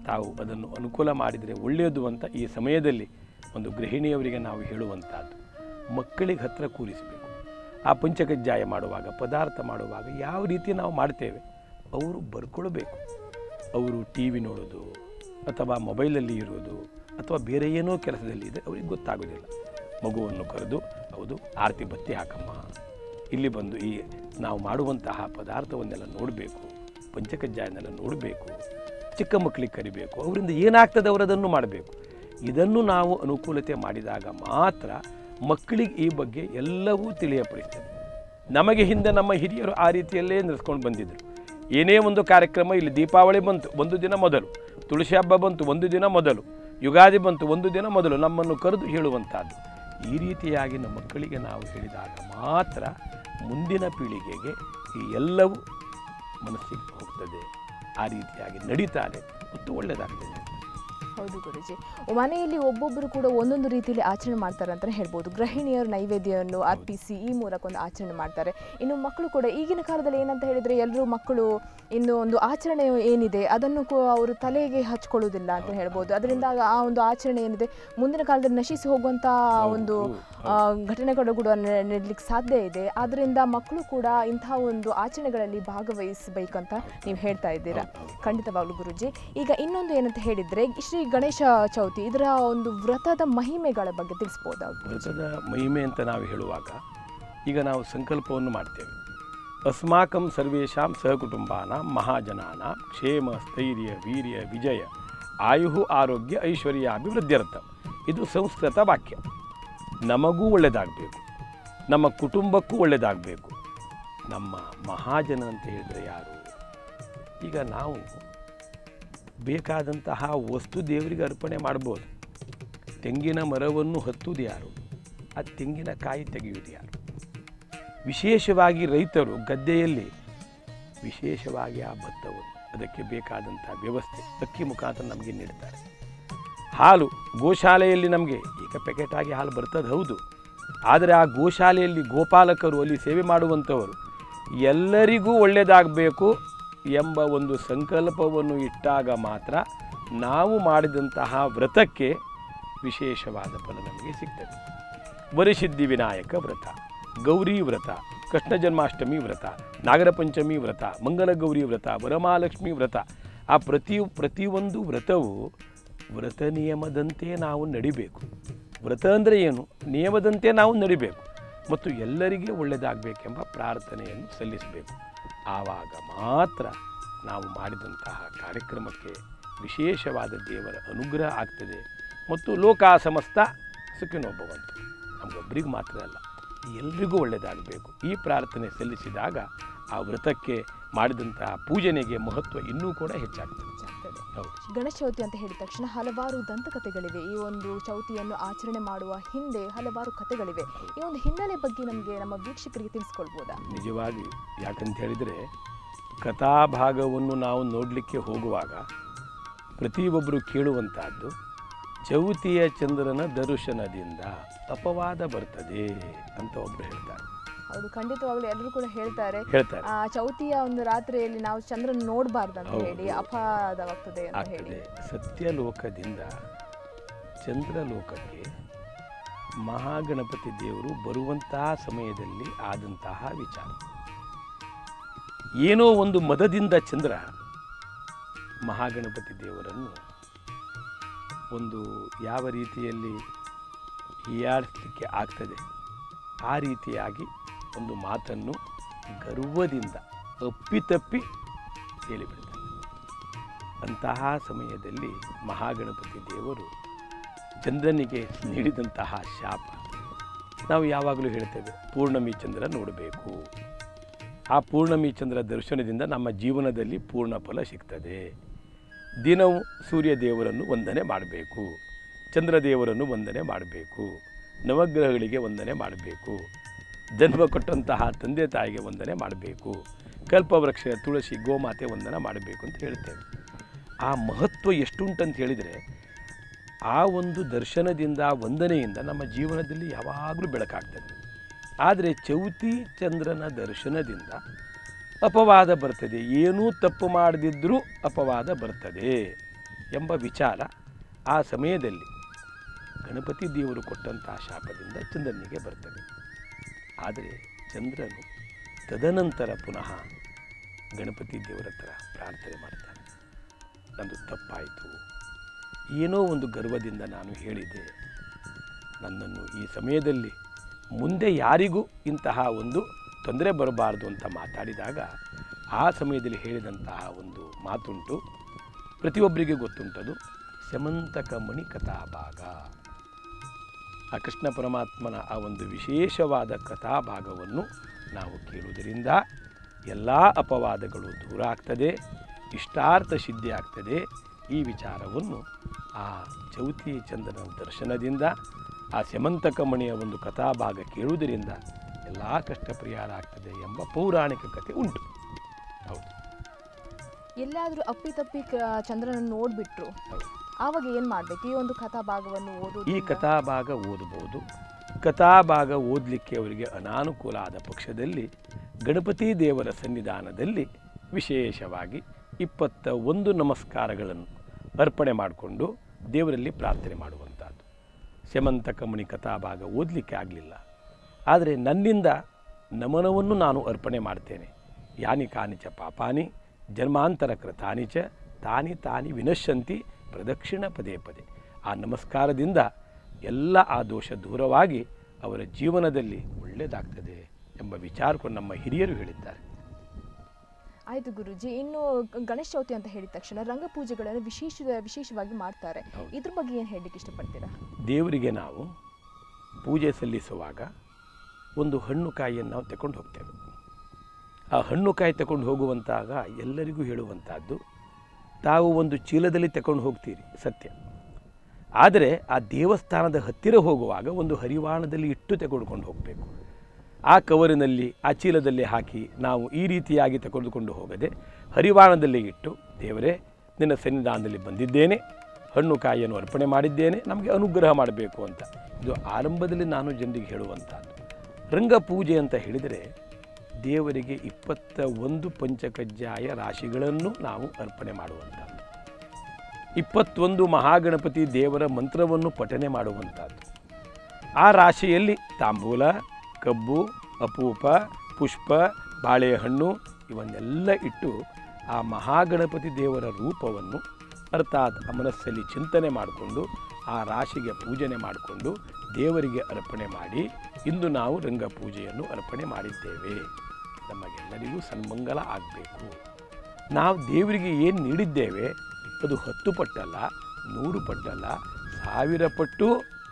ತಾವು ಅದನ್ನು ಅನುಕೂಲ ಮಾಡಿದರೆ ಒಳ್ಳೆಯದು ಅಂತ ಈ ಸಮಯದಲ್ಲಿ ಒಂದು ಗೃಹಿಣಿಯವರಿಗೆ ನಾವು ಹೇಳುವಂಥದ್ದು ಮಕ್ಕಳಿಗೆ ಹತ್ತಿರ ಕೂರಿಸಬೇಕು ಆ ಪಂಚಕಜ್ಜಾಯ ಮಾಡುವಾಗ ಪದಾರ್ಥ ಮಾಡುವಾಗ ಯಾವ ರೀತಿ ನಾವು ಮಾಡ್ತೇವೆ ಅವರು ಬರ್ಕೊಳ್ಬೇಕು ಅವರು ಟಿ ವಿ ನೋಡೋದು ಅಥವಾ ಮೊಬೈಲಲ್ಲಿ ಇರೋದು ಅಥವಾ ಬೇರೆ ಏನೋ ಕೆಲಸದಲ್ಲಿ ಇದೆ ಅವ್ರಿಗೆ ಗೊತ್ತಾಗೋದಿಲ್ಲ ಮಗುವನ್ನು ಕರೆದು ಹೌದು ಆರತಿ ಬತ್ತಿ ಹಾಕಮ್ಮ ಇಲ್ಲಿ ಬಂದು ಈ ನಾವು ಮಾಡುವಂತಹ ಪದಾರ್ಥವನ್ನೆಲ್ಲ ನೋಡಬೇಕು ಪಂಚಕಜ್ಜಾಯನೆಲ್ಲ ನೋಡಬೇಕು ಚಿಕ್ಕ ಮಕ್ಕಳಿಗೆ ಕರಿಬೇಕು ಅವರಿಂದ ಏನಾಗ್ತದೆ ಅವರದನ್ನು ಮಾಡಬೇಕು ಇದನ್ನು ನಾವು ಅನುಕೂಲತೆ ಮಾಡಿದಾಗ ಮಾತ್ರ ಮಕ್ಕಳಿಗೆ ಈ ಬಗ್ಗೆ ಎಲ್ಲವೂ ತಿಳಿಯಪಡಿಸ್ತದೆ ನಮಗೆ ಹಿಂದೆ ನಮ್ಮ ಹಿರಿಯರು ಆ ರೀತಿಯಲ್ಲೇ ನಡೆಸ್ಕೊಂಡು ಬಂದಿದ್ದರು ಏನೇ ಒಂದು ಕಾರ್ಯಕ್ರಮ ಇಲ್ಲಿ ದೀಪಾವಳಿ ಬಂತು ಒಂದು ದಿನ ಮೊದಲು ತುಳಸಿ ಹಬ್ಬ ಬಂತು ಒಂದು ದಿನ ಮೊದಲು ಯುಗಾದಿ ಬಂತು ಒಂದು ದಿನ ಮೊದಲು ನಮ್ಮನ್ನು ಕರೆದು ಹೇಳುವಂಥದ್ದು ಈ ರೀತಿಯಾಗಿ ನಮ್ಮ ಮಕ್ಕಳಿಗೆ ನಾವು ಹೇಳಿದಾಗ ಮಾತ್ರ ಮುಂದಿನ ಪೀಳಿಗೆಗೆ ಈ ಎಲ್ಲವೂ ಮನಸ್ಸಿಗೆ ಹೋಗ್ತದೆ ಆ ರೀತಿಯಾಗಿ ನಡೀತಾರೆ ಮತ್ತು ಒಳ್ಳೆಯದಾಗ್ತದೆ ಹೌದು ಗುರುಜಿ ಮನೆಯಲ್ಲಿ ಒಬ್ಬೊಬ್ಬರು ಕೂಡ ಒಂದೊಂದು ರೀತಿಯಲ್ಲಿ ಆಚರಣೆ ಮಾಡ್ತಾರೆ ಅಂತಲೇ ಹೇಳ್ಬೋದು ಗೃಹಿಣಿಯರು ನೈವೇದ್ಯವನ್ನು ಅರ್ಪಿಸಿ ಈ ಮೂಲಕ ಒಂದು ಆಚರಣೆ ಮಾಡ್ತಾರೆ ಇನ್ನು ಮಕ್ಕಳು ಕೂಡ ಈಗಿನ ಕಾಲದಲ್ಲಿ ಏನಂತ ಹೇಳಿದರೆ ಎಲ್ಲರೂ ಮಕ್ಕಳು ಇನ್ನು ಒಂದು ಆಚರಣೆ ಏನಿದೆ ಅದನ್ನು ಕೂ- ಅವರು ತಲೆಗೆ ಹಚ್ಕೊಳ್ಳೋದಿಲ್ಲ ಅಂತ ಹೇಳ್ಬೋದು ಅದರಿಂದ ಆ ಒಂದು ಆಚರಣೆ ಏನಿದೆ ಮುಂದಿನ ಕಾಲದಲ್ಲಿ ನಶಿಸಿ ಹೋಗುವಂಥ ಒಂದು ಆ, ಘಟನೆಗಳು ಕೂಡ ನೆ- ನಡೀಲಿಕ್ಕೆ ಸಾಧ್ಯ ಇದೆ ಆದ್ದರಿಂದ ಮಕ್ಕಳು ಕೂಡ ಇಂತಹ ಒಂದು ಆಚರಣೆಗಳಲ್ಲಿ ಭಾಗವಹಿಸಬೇಕಂತ ನೀವು ಹೇಳ್ತಾ ಇದ್ದೀರಾ ಖಂಡಿತವಾಗ್ಲೂ ಗುರುಜಿ ಈಗ ಇನ್ನೊಂದು ಏನಂತ ಹೇಳಿದ್ರೆ ಶ್ರೀ ಗಣೇಶ ಚೌತಿ ಇದರ ಒಂದು ವ್ರತದ ಮಹಿಮೆಗಳ ಬಗ್ಗೆ ತಿಳಿಸ್ಬೋದಾ ವ್ರತದ ಮಹಿಮೆ ಅಂತ ನಾವು ಹೇಳುವಾಗ ಈಗ ನಾವು ಸಂಕಲ್ಪವನ್ನು ಮಾಡ್ತೇವೆ ಅಸ್ಮಾಕಂ ಸರ್ವೇಷಾಂ ಸಹಕುಟುಂಬಾನ ಮಹಾಜನಾನ ಕ್ಷೇಮ ಸ್ಥೈರ್ಯ ವೀರ್ಯ ವಿಜಯ ಆಯು ಆರೋಗ್ಯ ಐಶ್ವರ್ಯ ಅಭಿವೃದ್ಧ್ಯರ್ಥ ಇದು ಸಂಸ್ಕೃತ ವಾಕ್ಯ ನಮಗೂ ಒಳ್ಳೆಯದಾಗಬೇಕು ನಮ್ಮ ಕುಟುಂಬಕ್ಕೂ ಒಳ್ಳೆಯದಾಗಬೇಕು ನಮ್ಮ ಮಹಾಜನ ಅಂತ ಹೇಳಿದರೆ ಯಾರು ಈಗ ನಾವು ಬೇಕಾದಂತಹ ವಸ್ತು ದೇವರಿಗೆ ಅರ್ಪಣೆ ಮಾಡ್ಬೋದು ತೆಂಗಿನ ಮರವನ್ನು ಹತ್ತುವುದು ಯಾರು ಆ ತೆಂಗಿನಕಾಯಿ ತೆಗೆಯುವುದು ಯಾರು ವಿಶೇಷವಾಗಿ ರೈತರು ಗದ್ದೆಯಲ್ಲಿ ವಿಶೇಷವಾಗಿ ಆ ಭತ್ತವನ್ನು ಅದಕ್ಕೆ ಬೇಕಾದಂಥ ವ್ಯವಸ್ಥೆ ಅಕ್ಕಿ ಮುಖಾಂತರ ನಮಗೆ ನೀಡ್ತಾರೆ ಹಾಲು ಗೋಶಾಲೆಯಲ್ಲಿ ನಮಗೆ ಈಗ ಪ್ಯಾಕೆಟ್ ಆಗಿ ಹಾಲು ಬರ್ತದೆ ಹೌದು ಆದರೆ ಆ ಗೋಶಾಲೆಯಲ್ಲಿ ಗೋಪಾಲಕರು ಅಲ್ಲಿ ಸೇವೆ ಮಾಡುವಂಥವರು ಎಲ್ಲರಿಗೂ ಒಳ್ಳೆಯದಾಗಬೇಕು ಎಂಬ ಒಂದು ಸಂಕಲ್ಪವನ್ನು ಇಟ್ಟಾಗ ಮಾತ್ರ ನಾವು ಮಾಡಿದಂತಹ ವ್ರತಕ್ಕೆ ವಿಶೇಷವಾದ ಫಲ ನಮಗೆ ಸಿಗ್ತದೆ ವರಿಸಿದ್ಧಿ ವಿನಾಯಕ ವ್ರತ ಗೌರಿ ವ್ರತ ಕೃಷ್ಣ ಜನ್ಮಾಷ್ಟಮಿ ವ್ರತ ನಾಗರ ಪಂಚಮಿ ವ್ರತ ಮಂಗಲ ಗೌರಿ ವ್ರತ ವರಮಹಾಲಕ್ಷ್ಮಿ ವ್ರತ ಆ ಪ್ರತಿ ಪ್ರತಿಯೊಂದು ವ್ರತವು ವ್ರತ ನಿಯಮದಂತೆ ನಾವು ನಡಿಬೇಕು ವ್ರತ ಅಂದರೆ ಏನು ನಿಯಮದಂತೆ ನಾವು ನಡಿಬೇಕು ಮತ್ತು ಎಲ್ಲರಿಗೆ ಒಳ್ಳೆಯದಾಗಬೇಕೆಂಬ ಪ್ರಾರ್ಥನೆಯನ್ನು ಸಲ್ಲಿಸಬೇಕು ಆವಾಗ ಮಾತ್ರ ನಾವು ಮಾಡಿದಂತಹ ಕಾರ್ಯಕ್ರಮಕ್ಕೆ ವಿಶೇಷವಾದ ದೇವರ ಅನುಗ್ರಹ ಆಗ್ತದೆ ಮತ್ತು ಲೋಕ ಸಮಸ್ತ ಸುಖಿನೊಬ್ಬವಂತು ನಮಗೊಬ್ಬರಿಗೆ ಮಾತ್ರ ಅಲ್ಲ ಎಲ್ರಿಗೂ ಒಳ್ಳೆಯದಾಗಬೇಕು ಈ ಪ್ರಾರ್ಥನೆ ಸಲ್ಲಿಸಿದಾಗ ಆ ವ್ರತಕ್ಕೆ ಮಾಡಿದಂತಹ ಪೂಜನೆಗೆ ಮಹತ್ವ ಇನ್ನೂ ಕೂಡ ಹೆಚ್ಚಾಗ್ತದೆ ಆಗ್ತದೆ. ಹೌದು ಗಣೇಶ ಚೌತಿ ಅಂತ ಹೇಳಿದ ತಕ್ಷಣ ಹಲವಾರು ದಂತಕಥೆಗಳಿವೆ ಈ ಒಂದು ಚೌತಿಯನ್ನು ಆಚರಣೆ ಮಾಡುವ ಹಿಂದೆ ಹಲವಾರು ಕಥೆಗಳಿವೆ ಈ ಒಂದು ಹಿನ್ನೆಲೆ ಬಗ್ಗೆ ನಮಗೆ ನಮ್ಮ ವೀಕ್ಷಕರಿಗೆ ತಿಳಿಸ್ಕೊಳ್ಬೋದಾ ನಿಜವಾಗಿ ಯಾಕಂತ ಹೇಳಿದರೆ ಕಥಾಭಾಗವನ್ನು ನಾವು ನೋಡಲಿಕ್ಕೆ ಹೋಗುವಾಗ ಪ್ರತಿಯೊಬ್ಬರು ಕೇಳುವಂತಹದ್ದು ಚೌತಿಯ ಚಂದ್ರನ ದರ್ಶನದಿಂದ ಅಪವಾದ ಬರ್ತದೆ ಅಂತ ಒಬ್ಬರು ಹೇಳ್ತಾರೆ ಹೌದು ಖಂಡಿತವಾಗ್ಲೂ ಎಲ್ಲರೂ ಕೂಡ ಹೇಳ್ತಾರೆ ಹೇಳ್ತಾರೆ ಆ ಚೌತಿಯ ಒಂದು ರಾತ್ರಿಯಲ್ಲಿ ನಾವು ಚಂದ್ರನ ನೋಡಬಾರ್ದು ಅಂತ ಹೌದು. ಹೇಳಿ ಅಪವಾದವಾಗ್ತದೆ ಅಂತ ಹೇಳಿ ಆಗ್ತದೆ ಸತ್ಯಲೋಕದಿಂದ ಚಂದ್ರಲೋಕಕ್ಕೆ ಮಹಾಗಣಪತಿ ದೇವರು ಬರುವಂತಹ ಸಮಯದಲ್ಲಿ ಆದಂತಹ ವಿಚಾರ ಏನೋ ಒಂದು ಮದದಿಂದ ಚಂದ್ರ ಮಹಾಗಣಪತಿ ದೇವರನ್ನು ಒಂದು ಯಾವ ರೀತಿಯಲ್ಲಿ ಹೀಯಾಡಿಸ್ಲಿಕ್ಕೆ ಆಗ್ತದೆ ಆ ರೀತಿಯಾಗಿ ಒಂದು ಮಾತನ್ನು ಗರ್ವದಿಂದ ಅಪ್ಪಿತಪ್ಪಿ ಹೇಳಿಬಿಡ್ತಾರೆ ಅಂತಹ ಸಮಯದಲ್ಲಿ ಮಹಾಗಣಪತಿ ದೇವರು ಚಂದ್ರನಿಗೆ ನೀಡಿದಂತಹ ಶಾಪ ನಾವು ಯಾವಾಗಲೂ ಹೇಳ್ತೇವೆ ಪೂರ್ಣಮಿ ಚಂದ್ರ ನೋಡಬೇಕು ಆ ಪೂರ್ಣಮಿ ಚಂದ್ರ ದರ್ಶನದಿಂದ ನಮ್ಮ ಜೀವನದಲ್ಲಿ ಪೂರ್ಣ ಫಲ ಸಿಗ್ತದೆ ದಿನವೂ ಸೂರ್ಯ ದೇವರನ್ನು ವಂದನೆ ಮಾಡಬೇಕು ಚಂದ್ರ ದೇವರನ್ನು ವಂದನೆ ಮಾಡಬೇಕು ನವಗ್ರಹಗಳಿಗೆ ವಂದನೆ ಮಾಡಬೇಕು ಜನ್ಮ ಕೊಟ್ಟಂತಹ ತಂದೆ ತಾಯಿಗೆ ವಂದನೆ ಮಾಡಬೇಕು ಕಲ್ಪವೃಕ್ಷ ತುಳಸಿ ಗೋಮಾತೆ ವಂದನ ಮಾಡಬೇಕು ಅಂತ ಹೇಳ್ತೇವೆ ಆ ಮಹತ್ವ ಎಷ್ಟುಂಟಂತ ಹೇಳಿದರೆ ಆ ಒಂದು ದರ್ಶನದಿಂದ ವಂದನೆಯಿಂದ ನಮ್ಮ ಜೀವನದಲ್ಲಿ ಯಾವಾಗಲೂ ಬೆಳಕಾಗ್ತದೆ ಆದರೆ ಚೌತಿ ಚಂದ್ರನ ದರ್ಶನದಿಂದ ಅಪವಾದ ಬರ್ತದೆ ಏನೂ ತಪ್ಪು ಮಾಡದಿದ್ದರೂ ಅಪವಾದ ಬರ್ತದೆ ಎಂಬ ವಿಚಾರ ಆ ಸಮಯದಲ್ಲಿ ಗಣಪತಿ ದೇವರು ಕೊಟ್ಟಂತಹ ಶಾಪದಿಂದ ಚಂದ್ರನಿಗೆ ಬರ್ತದೆ ಆದರೆ ಚಂದ್ರನು ತದನಂತರ ಪುನಃ ಗಣಪತಿ ದೇವರ ಹತ್ರ ಪ್ರಾರ್ಥನೆ ಮಾಡ್ತಾನೆ ನಂದು ತಪ್ಪಾಯಿತು ಏನೋ ಒಂದು ಗರ್ವದಿಂದ ನಾನು ಹೇಳಿದೆ ನನ್ನನ್ನು ಈ ಸಮಯದಲ್ಲಿ ಮುಂದೆ ಯಾರಿಗೂ ಇಂತಹ ಒಂದು ತೊಂದರೆ ಬರಬಾರದು ಅಂತ ಮಾತಾಡಿದಾಗ ಆ ಸಮಯದಲ್ಲಿ ಹೇಳಿದಂತಹ ಒಂದು ಮಾತುಂಟು ಪ್ರತಿಯೊಬ್ಬರಿಗೆ ಗೊತ್ತುಂಟದು ಸಮಂತಕ ಮಣಿ ಕಥಾಭಾಗ ಆ ಕೃಷ್ಣ ಪರಮಾತ್ಮನ ಆ ಒಂದು ವಿಶೇಷವಾದ ಕಥಾಭಾಗವನ್ನು ನಾವು ಕೇಳುವುದರಿಂದ ಎಲ್ಲ ಅಪವಾದಗಳು ದೂರ ಆಗ್ತದೆ ಇಷ್ಟಾರ್ಥ ಸಿದ್ಧಿ ಆಗ್ತದೆ ಈ ವಿಚಾರವನ್ನು ಆ ಚೌತಿ ಚಂದ್ರನ ದರ್ಶನದಿಂದ ಆ ಸ್ಯಮಂತಕ ಮಣಿಯ ಒಂದು ಕಥಾಭಾಗ ಕೇಳುವುದರಿಂದ ಎಲ್ಲ ಕಷ್ಟ ಪರಿಹಾರ ಆಗ್ತದೆ ಎಂಬ ಪೌರಾಣಿಕ ಕಥೆ ಉಂಟು ಹೌದು ಎಲ್ಲಾದರೂ ಅಪ್ಪಿತಪ್ಪಿ ಕ- ಚಂದ್ರನನ್ನು ನೋಡ್ಬಿಟ್ರು ಹೌದು ಆವಾಗ ಏನು ಮಾಡಬೇಕು ಈ ಒಂದು ಕಥಾ ಭಾಗವನ್ನು ಓದೋದು ಈ ಕಥಾಭಾಗ ಓದಬಹುದು ಕಥಾಭಾಗ ಓದಲಿಕ್ಕೆ ಅವರಿಗೆ ಅನಾನುಕೂಲ ಆದ ಪಕ್ಷದಲ್ಲಿ ಗಣಪತಿ ದೇವರ ಸನ್ನಿಧಾನದಲ್ಲಿ ವಿಶೇಷವಾಗಿ ಇಪ್ಪತ್ತ ಒಂದು ನಮಸ್ಕಾರಗಳನ್ನು ಅರ್ಪಣೆ ಮಾಡಿಕೊಂಡು ದೇವರಲ್ಲಿ ಪ್ರಾರ್ಥನೆ ಮಾಡುವಂಥದ್ದು ಸ್ಯಮಂತಕಮಣಿ ಕಥಾಭಾಗ ಓದಲಿಕ್ಕೆ ಆಗಲಿಲ್ಲ ಆದರೆ ನನ್ನಿಂದ ನಮನವನ್ನು ನಾನು ಅರ್ಪಣೆ ಮಾಡ್ತೇನೆ ಯಾನಿ ಕಾನಿಚ ಪಾಪಾನಿ ಜನ್ಮಾಂತರ ಕೃತಾನಿ ಚ ತಾನಿ ತಾನಿ ವಿನಶ್ಯಂತಿ ಪ್ರದಕ್ಷಿಣ ಪದೇ ಪದೇ ಆ ನಮಸ್ಕಾರದಿಂದ ಎಲ್ಲ ಆ ದೋಷ ದೂರವಾಗಿ ಅವರ ಜೀವನದಲ್ಲಿ ಒಳ್ಳೆಯದಾಗ್ತದೆ ಎಂಬ ವಿಚಾರವನ್ನು ನಮ್ಮ ಹಿರಿಯರು ಹೇಳಿದ್ದಾರೆ ಆಯ್ತು ಗುರುಜಿ ಇನ್ನು ಗ- ಗಣೇಶ ಚೌತಿ ಅಂತ ಹೇಳಿದ ತಕ್ಷಣ ರಂಗಪೂಜೆಗಳನ್ನು ವಿಶೇಷ ವಿಶೇಷವಾಗಿ ಮಾಡ್ತಾರೆ ಹೌದು. ಇದ್ರ ಬಗ್ಗೆ ಏನು ಹೇಳಲಿಕ್ಕೆ ಇಷ್ಟಪಡ್ತೀರಾ ದೇವರಿಗೆ ನಾವು ಪೂಜೆ ಸಲ್ಲಿಸುವಾಗ ಒಂದು ಹಣ್ಣು ಕಾಯಿಯನ್ನು ನಾವು ತಗೊಂಡು ಹೋಗ್ತೇವೆ ಆ ಹಣ್ಣು ಕಾಯಿ ತಗೊಂಡು ಹೋಗುವಂತಾಗ ಎಲ್ಲರಿಗೂ ಹೇಳುವಂಥದ್ದು ತಾವು ಒಂದು ಚೀಲದಲ್ಲಿ ತಗೊಂಡು ಹೋಗ್ತೀರಿ ಸತ್ಯ ಆದರೆ ಆ ದೇವಸ್ಥಾನದ ಹತ್ತಿರ ಹೋಗುವಾಗ ಒಂದು ಹರಿವಾಣದಲ್ಲಿ ಇಟ್ಟು ತೆಗೆದುಕೊಂಡು ಹೋಗಬೇಕು ಆ ಕವರಿನಲ್ಲಿ ಆ ಚೀಲದಲ್ಲಿ ಹಾಕಿ ನಾವು ಈ ರೀತಿಯಾಗಿ ತೆಗೆದುಕೊಂಡು ಹೋಗದೆ ಹರಿವಾಣದಲ್ಲಿ ಇಟ್ಟು ದೇವರೇ ನಿನ್ನ ಸನ್ನಿಧಾನದಲ್ಲಿ ಬಂದಿದ್ದೇನೆ ಹಣ್ಣು ಕಾಯಿಯನ್ನು ಅರ್ಪಣೆ ಮಾಡಿದ್ದೇನೆ ನಮಗೆ ಅನುಗ್ರಹ ಮಾಡಬೇಕು ಅಂತ ಇದು ಆರಂಭದಲ್ಲಿ ನಾನು ಜನರಿಗೆ ಹೇಳುವಂಥದ್ದು ರಂಗಪೂಜೆ ಅಂತ ಹೇಳಿದರೆ ದೇವರಿಗೆ ಇಪ್ಪತ್ತ ಒಂದು ಪಂಚಕಜ್ಜಾಯ ರಾಶಿಗಳನ್ನು ನಾವು ಅರ್ಪಣೆ ಮಾಡುವಂಥದ್ದು ಇಪ್ಪತ್ತೊಂದು ಮಹಾಗಣಪತಿ ದೇವರ ಮಂತ್ರವನ್ನು ಪಠನೆ ಮಾಡುವಂಥದ್ದು ಆ ರಾಶಿಯಲ್ಲಿ ತಾಂಬೂಲ ಕಬ್ಬು ಅಪೂಪ ಪುಷ್ಪ ಬಾಳೆಹಣ್ಣು ಇವನ್ನೆಲ್ಲ ಇಟ್ಟು ಆ ಮಹಾಗಣಪತಿ ದೇವರ ರೂಪವನ್ನು ಅರ್ಥಾತ್ ಆ ಮನಸ್ಸಲ್ಲಿ ಚಿಂತನೆ ಮಾಡಿಕೊಂಡು ಆ ರಾಶಿಗೆ ಪೂಜನೆ ಮಾಡಿಕೊಂಡು ದೇವರಿಗೆ ಅರ್ಪಣೆ ಮಾಡಿ ಇಂದು ನಾವು ರಂಗ ಪೂಜೆಯನ್ನು ಅರ್ಪಣೆ ಮಾಡಿದ್ದೇವೆ ನಮಗೆಲ್ಲರಿಗೂ ಸನ್ಮಂಗಲ ಆಗಬೇಕು ನಾವು ದೇವರಿಗೆ ಏನು ನೀಡಿದ್ದೇವೆ ಅದು ಹತ್ತು ಪಟ್ಟಲ್ಲ ನೂರು ಪಟ್ಟಲ್ಲ ಸಾವಿರ ಪಟ್ಟು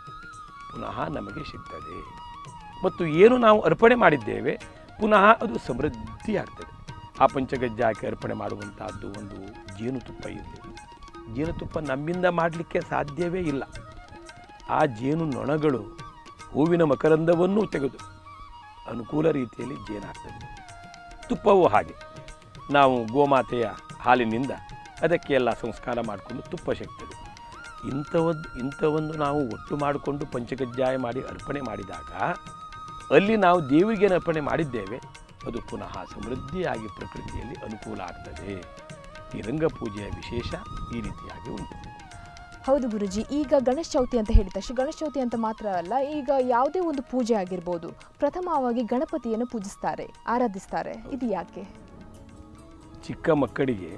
ಪುನಃ ನಮಗೆ ಸಿಗ್ತದೆ ಮತ್ತು ಏನು ನಾವು ಅರ್ಪಣೆ ಮಾಡಿದ್ದೇವೆ ಪುನಃ ಅದು ಸಮೃದ್ಧಿಯಾಗ್ತದೆ ಆ ಪಂಚಗಜ್ಜಾಕೆ ಅರ್ಪಣೆ ಮಾಡುವಂತಹದ್ದು ಒಂದು ಜೇನುತುಪ್ಪ ಇದೆ ಜೇನುತುಪ್ಪ ನಮ್ಮಿಂದ ಮಾಡಲಿಕ್ಕೆ ಸಾಧ್ಯವೇ ಇಲ್ಲ ಆ ಜೇನು ನೊಣಗಳು ಹೂವಿನ ಮಕರಂದವನ್ನೂ ತೆಗೆದು ಅನುಕೂಲ ರೀತಿಯಲ್ಲಿ ಜೇನಾಗ್ತದೆ ತುಪ್ಪವೂ ಹಾಗೆ ನಾವು ಗೋಮಾತೆಯ ಹಾಲಿನಿಂದ ಅದಕ್ಕೆ ಎಲ್ಲ ಸಂಸ್ಕಾರ ಮಾಡಿಕೊಂಡು ತುಪ್ಪ ಸಿಗ್ತದೆ ಇಂಥವದ್ದು ಇಂಥವನ್ನು ನಾವು ಒಟ್ಟು ಮಾಡಿಕೊಂಡು ಪಂಚಕಜ್ಜಾಯ ಮಾಡಿ ಅರ್ಪಣೆ ಮಾಡಿದಾಗ ಅಲ್ಲಿ ನಾವು ದೇವಿಗೆ ಅರ್ಪಣೆ ಮಾಡಿದ್ದೇವೆ ಅದು ಪುನಃ ಸಮೃದ್ಧಿಯಾಗಿ ಪ್ರಕೃತಿಯಲ್ಲಿ ಅನುಕೂಲ ಆಗ್ತದೆ ಈ ರಂಗಪೂಜೆಯ ವಿಶೇಷ ಈ ರೀತಿಯಾಗಿ ಉಂಟು ಹೌದು ಗುರುಜಿ ಈಗ ಗಣೇಶ ಚೌತಿ ಅಂತ ಹೇಳಿದ ತಕ್ಷಣ ಗಣೇಶ ಚೌತಿ ಅಂತ ಮಾತ್ರ ಅಲ್ಲ ಈಗ ಯಾವುದೇ ಒಂದು ಪೂಜೆ ಆಗಿರ್ಬೋದು ಪ್ರಥಮವಾಗಿ ಗಣಪತಿಯನ್ನು ಪೂಜಿಸ್ತಾರೆ ಆರಾಧಿಸ್ತಾರೆ ಇದು ಯಾಕೆ ಚಿಕ್ಕ ಮಕ್ಕಳಿಗೆ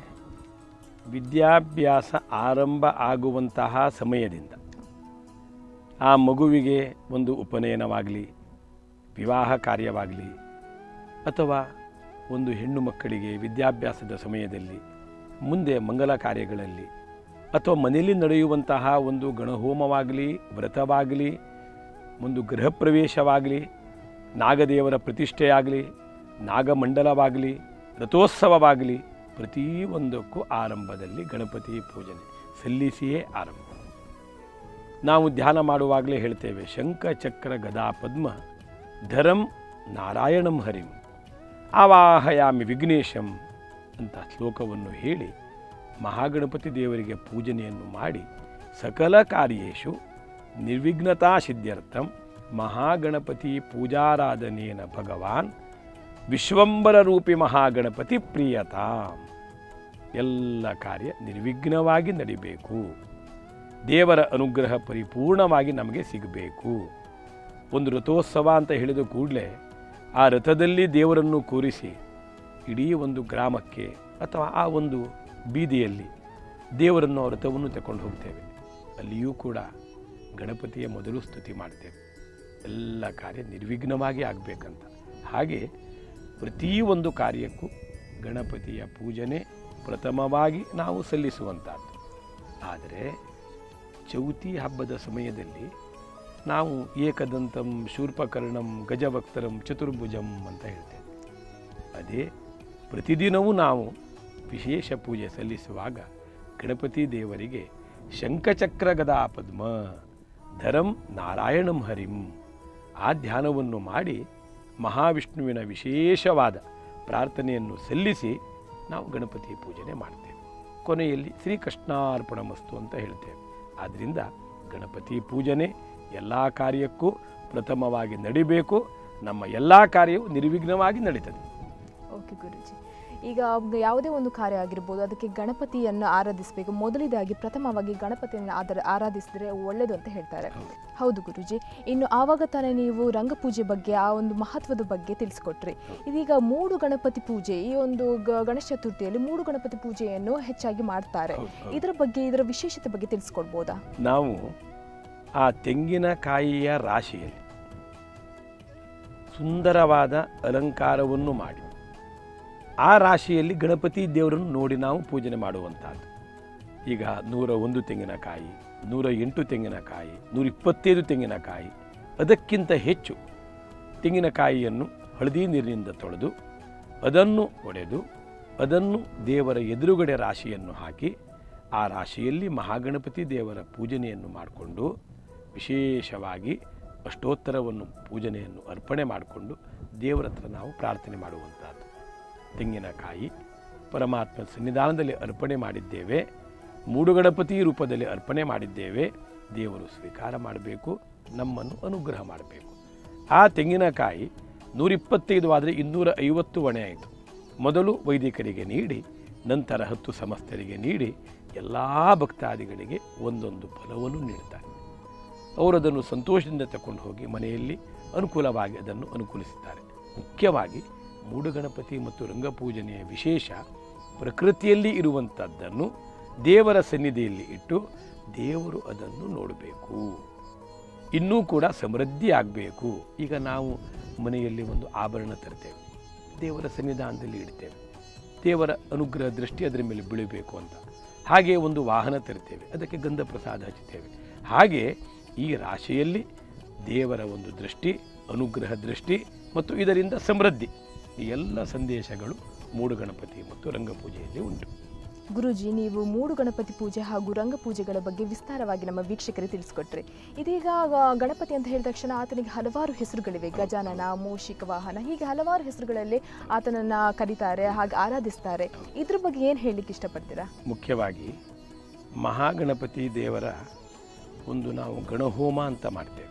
ವಿದ್ಯಾಭ್ಯಾಸ ಆರಂಭ ಆಗುವಂತಹ ಸಮಯದಿಂದ ಆ ಮಗುವಿಗೆ ಒಂದು ಉಪನಯನವಾಗಲಿ ವಿವಾಹ ಕಾರ್ಯವಾಗಲಿ ಅಥವಾ ಒಂದು ಹೆಣ್ಣು ಮಕ್ಕಳಿಗೆ ವಿದ್ಯಾಭ್ಯಾಸದ ಸಮಯದಲ್ಲಿ ಮುಂದೆ ಮಂಗಲ ಕಾರ್ಯಗಳಲ್ಲಿ ಅಥವಾ ಮನೆಯಲ್ಲಿ ನಡೆಯುವಂತಹ ಒಂದು ಗಣಹೋಮವಾಗಲಿ ವ್ರತವಾಗಲಿ ಒಂದು ಗೃಹ ಪ್ರವೇಶವಾಗಲಿ ನಾಗದೇವರ ಪ್ರತಿಷ್ಠೆಯಾಗಲಿ ನಾಗಮಂಡಲವಾಗಲಿ ರಥೋತ್ಸವವಾಗಲಿ ಪ್ರತಿಯೊಂದಕ್ಕೂ ಆರಂಭದಲ್ಲಿ ಗಣಪತಿ ಪೂಜನೆ ಸಲ್ಲಿಸಿಯೇ ಆರಂಭ ನಾವು ಧ್ಯಾನ ಮಾಡುವಾಗಲೇ ಹೇಳ್ತೇವೆ ಶಂಖ ಚಕ್ರ ಗದಾ ಪದ್ಮ ಧರಂ ನಾರಾಯಣಂ ಹರಿಂ ಆವಾಹಯಾಮಿ ವಿಘ್ನೇಶಂ ಅಂತ ಶ್ಲೋಕವನ್ನು ಹೇಳಿ ಮಹಾಗಣಪತಿ ದೇವರಿಗೆ ಪೂಜನೆಯನ್ನು ಮಾಡಿ ಸಕಲ ಕಾರ್ಯೇಶು ನಿರ್ವಿಘ್ನತಾ ಸಿದ್ಧ್ಯರ್ಥಂ ಮಹಾಗಣಪತಿ ಎಲ್ಲ ಕಾರ್ಯ ನಿರ್ವಿಘ್ನವಾಗಿ ನಡಿಬೇಕು ದೇವರ ಅನುಗ್ರಹ ಪರಿಪೂರ್ಣವಾಗಿ ನಮಗೆ ಸಿಗಬೇಕು ಒಂದು ರಥೋತ್ಸವ ಅಂತ ಹೇಳಿದ ಕೂಡಲೇ ಆ ರಥದಲ್ಲಿ ದೇವರನ್ನು ಕೂರಿಸಿ ಇಡೀ ಒಂದು ಗ್ರಾಮಕ್ಕೆ ಅಥವಾ ಆ ಒಂದು ಬೀದಿಯಲ್ಲಿ ದೇವರನ್ನು ಆ ರಥವನ್ನು ತಗೊಂಡು ಹೋಗ್ತೇವೆ ಅಲ್ಲಿಯೂ ಕೂಡ ಗಣಪತಿಯ ಮೊದಲು ಸ್ತುತಿ ಮಾಡ್ತೇವೆ ಎಲ್ಲ ಕಾರ್ಯ ನಿರ್ವಿಘ್ನವಾಗಿ ಆಗಬೇಕಂತ ಹಾಗೆ ಪ್ರತಿಯೊಂದು ಕಾರ್ಯಕ್ಕೂ ಗಣಪತಿಯ ಪೂಜನೆ ಪ್ರಥಮವಾಗಿ ನಾವು ಸಲ್ಲಿಸುವಂಥದ್ದು ಆದರೆ ಚೌತಿ ಹಬ್ಬದ ಸಮಯದಲ್ಲಿ ನಾವು ಏಕದಂತಂ ಶೂರ್ಪಕರ್ಣಂ ಗಜವಕ್ತರಂ ಚತುರ್ಭುಜಂ ಅಂತ ಹೇಳ್ತೇವೆ ಅದೇ ಪ್ರತಿದಿನವೂ ನಾವು ವಿಶೇಷ ಪೂಜೆ ಸಲ್ಲಿಸುವಾಗ ಗಣಪತಿ ದೇವರಿಗೆ ಶಂಖಚಕ್ರ ಗದಾ ಪದ್ಮ ಧರಂ ನಾರಾಯಣಂ ಹರಿಂ ಆ ಧ್ಯಾನವನ್ನು ಮಾಡಿ ಮಹಾವಿಷ್ಣುವಿನ ವಿಶೇಷವಾದ ಪ್ರಾರ್ಥನೆಯನ್ನು ಸಲ್ಲಿಸಿ ನಾವು ಗಣಪತಿ ಪೂಜನೆ ಮಾಡ್ತೇವೆ ಕೊನೆಯಲ್ಲಿ ಶ್ರೀಕೃಷ್ಣಾರ್ಪಣ ಮಸ್ತು ಅಂತ ಹೇಳ್ತೇವೆ ಆದ್ದರಿಂದ ಗಣಪತಿ ಪೂಜನೆ ಎಲ್ಲ ಕಾರ್ಯಕ್ಕೂ ಪ್ರಥಮವಾಗಿ ನಡಿಬೇಕು ನಮ್ಮ ಎಲ್ಲ ಕಾರ್ಯವು ನಿರ್ವಿಘ್ನವಾಗಿ ನಡೀತದೆ ಓಕೆ ಗುರುಜಿ ಈಗ ಯಾವುದೇ ಒಂದು ಕಾರ್ಯ ಆಗಿರ್ಬೋದು ಅದಕ್ಕೆ ಗಣಪತಿಯನ್ನು ಆರಾಧಿಸಬೇಕು ಮೊದಲಿದಾಗಿ ಪ್ರಥಮವಾಗಿ ಗಣಪತಿಯನ್ನು ಆದರ ಆರಾಧಿಸಿದ್ರೆ ಒಳ್ಳೆಯದು ಅಂತ ಹೇಳ್ತಾರೆ ಹೌದು. ಹೌದು ಗುರುಜಿ ಇನ್ನು ಆವಾಗ ತಾನೇ ನೀವು ರಂಗಪೂಜೆ ಬಗ್ಗೆ ಆ ಒಂದು ಮಹತ್ವದ ಬಗ್ಗೆ ತಿಳಿಸ್ಕೊಟ್ರಿ ಇದೀಗ ಮೂಡು ಗಣಪತಿ ಪೂಜೆ ಈ ಒಂದು ಗ- ಗಣೇಶ ಚತುರ್ಥಿಯಲ್ಲಿ ಮೂಡು ಗಣಪತಿ ಪೂಜೆಯನ್ನು ಹೆಚ್ಚಾಗಿ ಮಾಡ್ತಾರೆ ಹೌದು, ಹೌದು. ಇದರ ಬಗ್ಗೆ ಇದರ ವಿಶೇಷತೆ ಬಗ್ಗೆ ತಿಳಿಸ್ಕೊಡ್ಬೋದಾ ನಾವು ಆ ತೆಂಗಿನಕಾಯಿಯ ರಾಶಿಯಲ್ಲಿ ಸುಂದರವಾದ ಅಲಂಕಾರವನ್ನು ಮಾಡಿ ಆ ರಾಶಿಯಲ್ಲಿ ಗಣಪತಿ ದೇವರನ್ನು ನೋಡಿ ನಾವು ಪೂಜನೆ ಮಾಡುವಂಥದ್ದು ಈಗ ನೂರ ಒಂದು ತೆಂಗಿನಕಾಯಿ ನೂರ ಎಂಟು ತೆಂಗಿನಕಾಯಿ ನೂರ ಇಪ್ಪತ್ತೈದು ತೆಂಗಿನಕಾಯಿ ಅದಕ್ಕಿಂತ ಹೆಚ್ಚು ತೆಂಗಿನಕಾಯಿಯನ್ನು ಹಳದಿ ನೀರಿನಿಂದ ತೊಳೆದು ಅದನ್ನು ಒಡೆದು ಅದನ್ನು ದೇವರ ಎದುರುಗಡೆ ರಾಶಿಯನ್ನು ಹಾಕಿ ಆ ರಾಶಿಯಲ್ಲಿ ಮಹಾಗಣಪತಿ ದೇವರ ಪೂಜನೆಯನ್ನು ಮಾಡಿಕೊಂಡು ವಿಶೇಷವಾಗಿ ಅಷ್ಟೋತ್ತರವನ್ನು ಪೂಜನೆಯನ್ನು ಅರ್ಪಣೆ ಮಾಡಿಕೊಂಡು ದೇವರ ಹತ್ರ ನಾವು ಪ್ರಾರ್ಥನೆ ಮಾಡುವಂಥದ್ದು ತೆಂಗಿನಕಾಯಿ ಪರಮಾತ್ಮ ಸನ್ನಿಧಾನದಲ್ಲಿ ಅರ್ಪಣೆ ಮಾಡಿದ್ದೇವೆ ಮೂಡುಗಣಪತಿ ರೂಪದಲ್ಲಿ ಅರ್ಪಣೆ ಮಾಡಿದ್ದೇವೆ ದೇವರು ಸ್ವೀಕಾರ ಮಾಡಬೇಕು ನಮ್ಮನ್ನು ಅನುಗ್ರಹ ಮಾಡಬೇಕು ಆ ತೆಂಗಿನಕಾಯಿ ನೂರಿಪ್ಪತ್ತೈದು ಆದರೆ ಇನ್ನೂರ ಐವತ್ತು ಒಣೆ ಆಯಿತು ಮೊದಲು ವೈದಿಕರಿಗೆ ನೀಡಿ ನಂತರ ಹತ್ತು ಸಮಸ್ತರಿಗೆ ನೀಡಿ ಎಲ್ಲ ಭಕ್ತಾದಿಗಳಿಗೆ ಒಂದೊಂದು ಫಲವನ್ನು ನೀಡ್ತಾರೆ ಅವರು ಅದನ್ನು ಸಂತೋಷದಿಂದ ತಗೊಂಡು ಹೋಗಿ ಮನೆಯಲ್ಲಿ ಅನುಕೂಲವಾಗಿ ಅದನ್ನು ಅನುಕೂಲಿಸುತ್ತಾರೆ ಮುಖ್ಯವಾಗಿ ಮೂಡುಗಣಪತಿ ಮತ್ತು ರಂಗಪೂಜನೆಯ ವಿಶೇಷ ಪ್ರಕೃತಿಯಲ್ಲಿ ಇರುವಂಥದ್ದನ್ನು ದೇವರ ಸನ್ನಿಧಿಯಲ್ಲಿ ಇಟ್ಟು ದೇವರು ಅದನ್ನು ನೋಡಬೇಕು ಇನ್ನೂ ಕೂಡ ಸಮೃದ್ಧಿ ಆಗಬೇಕು ಈಗ ನಾವು ಮನೆಯಲ್ಲಿ ಒಂದು ಆಭರಣ ತರ್ತೇವೆ ದೇವರ ಸನ್ನಿಧಾನದಲ್ಲಿ ಇಡ್ತೇವೆ ದೇವರ ಅನುಗ್ರಹ ದೃಷ್ಟಿ ಅದರ ಮೇಲೆ ಬೀಳಬೇಕು ಅಂತ ಹಾಗೆ ಒಂದು ವಾಹನ ತರ್ತೇವೆ ಅದಕ್ಕೆ ಗಂಧ ಪ್ರಸಾದ ಹಚ್ಚುತ್ತೇವೆ ಹಾಗೆ ಈ ರಾಶಿಯಲ್ಲಿ ದೇವರ ಒಂದು ದೃಷ್ಟಿ ಅನುಗ್ರಹ ದೃಷ್ಟಿ ಮತ್ತು ಇದರಿಂದ ಸಮೃದ್ಧಿ ಈ ಎಲ್ಲ ಸಂದೇಶಗಳು ಮೂಡುಗಣಪತಿ ಮತ್ತು ರಂಗಪೂಜೆಯಲ್ಲಿ ಉಂಟು ಗುರುಜಿ ನೀವು ಮೂಡು ಗಣಪತಿ ಪೂಜೆ ಹಾಗೂ ರಂಗಪೂಜೆಗಳ ಬಗ್ಗೆ ವಿಸ್ತಾರವಾಗಿ ನಮ್ಮ ವೀಕ್ಷಕರಿಗೆ ತಿಳಿಸ್ಕೊಟ್ರಿ ಇದೀಗ ಆ, ಗಣಪತಿ ಅಂತ ಹೇಳಿದ ತಕ್ಷಣ ಆತನಿಗೆ ಹಲವಾರು ಹೆಸರುಗಳಿವೆ ಗಜಾನನ ಮೂಷಿಕ ವಾಹನ ಹೀಗೆ ಹಲವಾರು ಹೆಸರುಗಳಲ್ಲಿ ಆತನನ್ನ ಕರೀತಾರೆ ಹಾಗೆ ಆರಾಧಿಸ್ತಾರೆ ಇದ್ರ ಬಗ್ಗೆ ಏನು ಹೇಳಲಿಕ್ಕೆ ಇಷ್ಟಪಡ್ತೀರಾ ಮುಖ್ಯವಾಗಿ ಮಹಾಗಣಪತಿ ದೇವರ ಒಂದು ನಾವು ಗಣಹೋಮ ಅಂತ ಮಾಡ್ತೇವೆ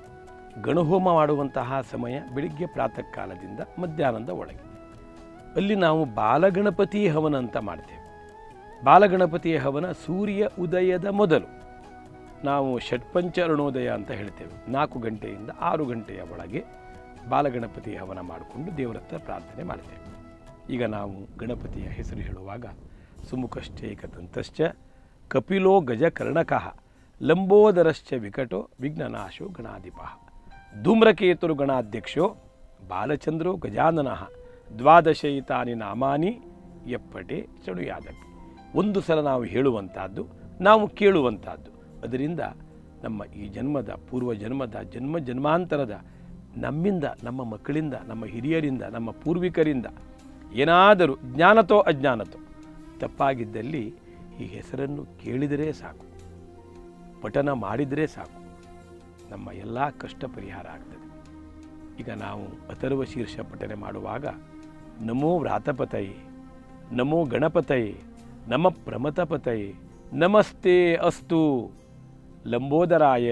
ಗಣಹೋಮ ಮಾಡುವಂತಹ ಸಮಯ ಬೆಳಿಗ್ಗೆ ಪ್ರಾತಃ ಕಾಲದಿಂದ ಮಧ್ಯಾಹ್ನದ ಒಳಗೆ ಅಲ್ಲಿ ನಾವು ಬಾಲಗಣಪತಿ ಹವನ ಅಂತ ಮಾಡ್ತೇವೆ ಬಾಲಗಣಪತಿಯ ಹವನ ಸೂರ್ಯ ಉದಯದ ಮೊದಲು ನಾವು ಷಟ್ಪಂಚ ಅರುಣೋದಯ ಅಂತ ಹೇಳ್ತೇವೆ ನಾಲ್ಕು ಗಂಟೆಯಿಂದ ಆರು ಗಂಟೆಯ ಒಳಗೆ ಬಾಲಗಣಪತಿ ಹವನ ಮಾಡಿಕೊಂಡು ದೇವರ ಹತ್ರ ಪ್ರಾರ್ಥನೆ ಮಾಡ್ತೇವೆ ಈಗ ನಾವು ಗಣಪತಿಯ ಹೆಸರು ಹೇಳುವಾಗ ಸುಮುಖಶ್ಚೈಕದಂತಶ್ಚ ಕಪಿಲೋ ಗಜಕರ್ಣಕಃ ಲಂಬೋದರಶ್ಚ ವಿಕಟೋ ವಿಘ್ನನಾಶೋ ಗಣಾಧಿಪ ಧೂಮ್ರಕೇತುರು ಗಣಾಧ್ಯಕ್ಷೋ ಬಾಲಚಂದ್ರೋ ಗಜಾನನಃ ದ್ವಾದಶಯಿತಾನಿ ನಾಮಾನಿ ಎಪ್ಪಟೆ ಚಳುಯಾದಪಿ ಒಂದು ಸಲ ನಾವು ಹೇಳುವಂಥದ್ದು ನಾವು ಕೇಳುವಂಥದ್ದು ಅದರಿಂದ ನಮ್ಮ ಈ ಜನ್ಮದ ಪೂರ್ವ ಜನ್ಮದ ಜನ್ಮ ಜನ್ಮಾಂತರದ ನಮ್ಮಿಂದ ನಮ್ಮ ಮಕ್ಕಳಿಂದ ನಮ್ಮ ಹಿರಿಯರಿಂದ ನಮ್ಮ ಪೂರ್ವಿಕರಿಂದ ಏನಾದರೂ ಜ್ಞಾನತೋ ಅಜ್ಞಾನತೋ ತಪ್ಪಾಗಿದ್ದಲ್ಲಿ ಈ ಹೆಸರನ್ನು ಕೇಳಿದರೆ ಸಾಕು ಪಠನ ಮಾಡಿದರೆ ಸಾಕು ನಮ್ಮ ಎಲ್ಲ ಕಷ್ಟ ಪರಿಹಾರ ಆಗ್ತದೆ ಈಗ ನಾವು ಅಥರ್ವ ಶೀರ್ಷ ಪಠನೆ ಮಾಡುವಾಗ ನಮೋ ವ್ರಾತಪತಯೇ ನಮೋ ಗಣಪತಯೇ ನಮ ಪ್ರಮತಪತಯೇ ನಮಸ್ತೆ ಅಸ್ತು ಲಂಬೋದರಾಯ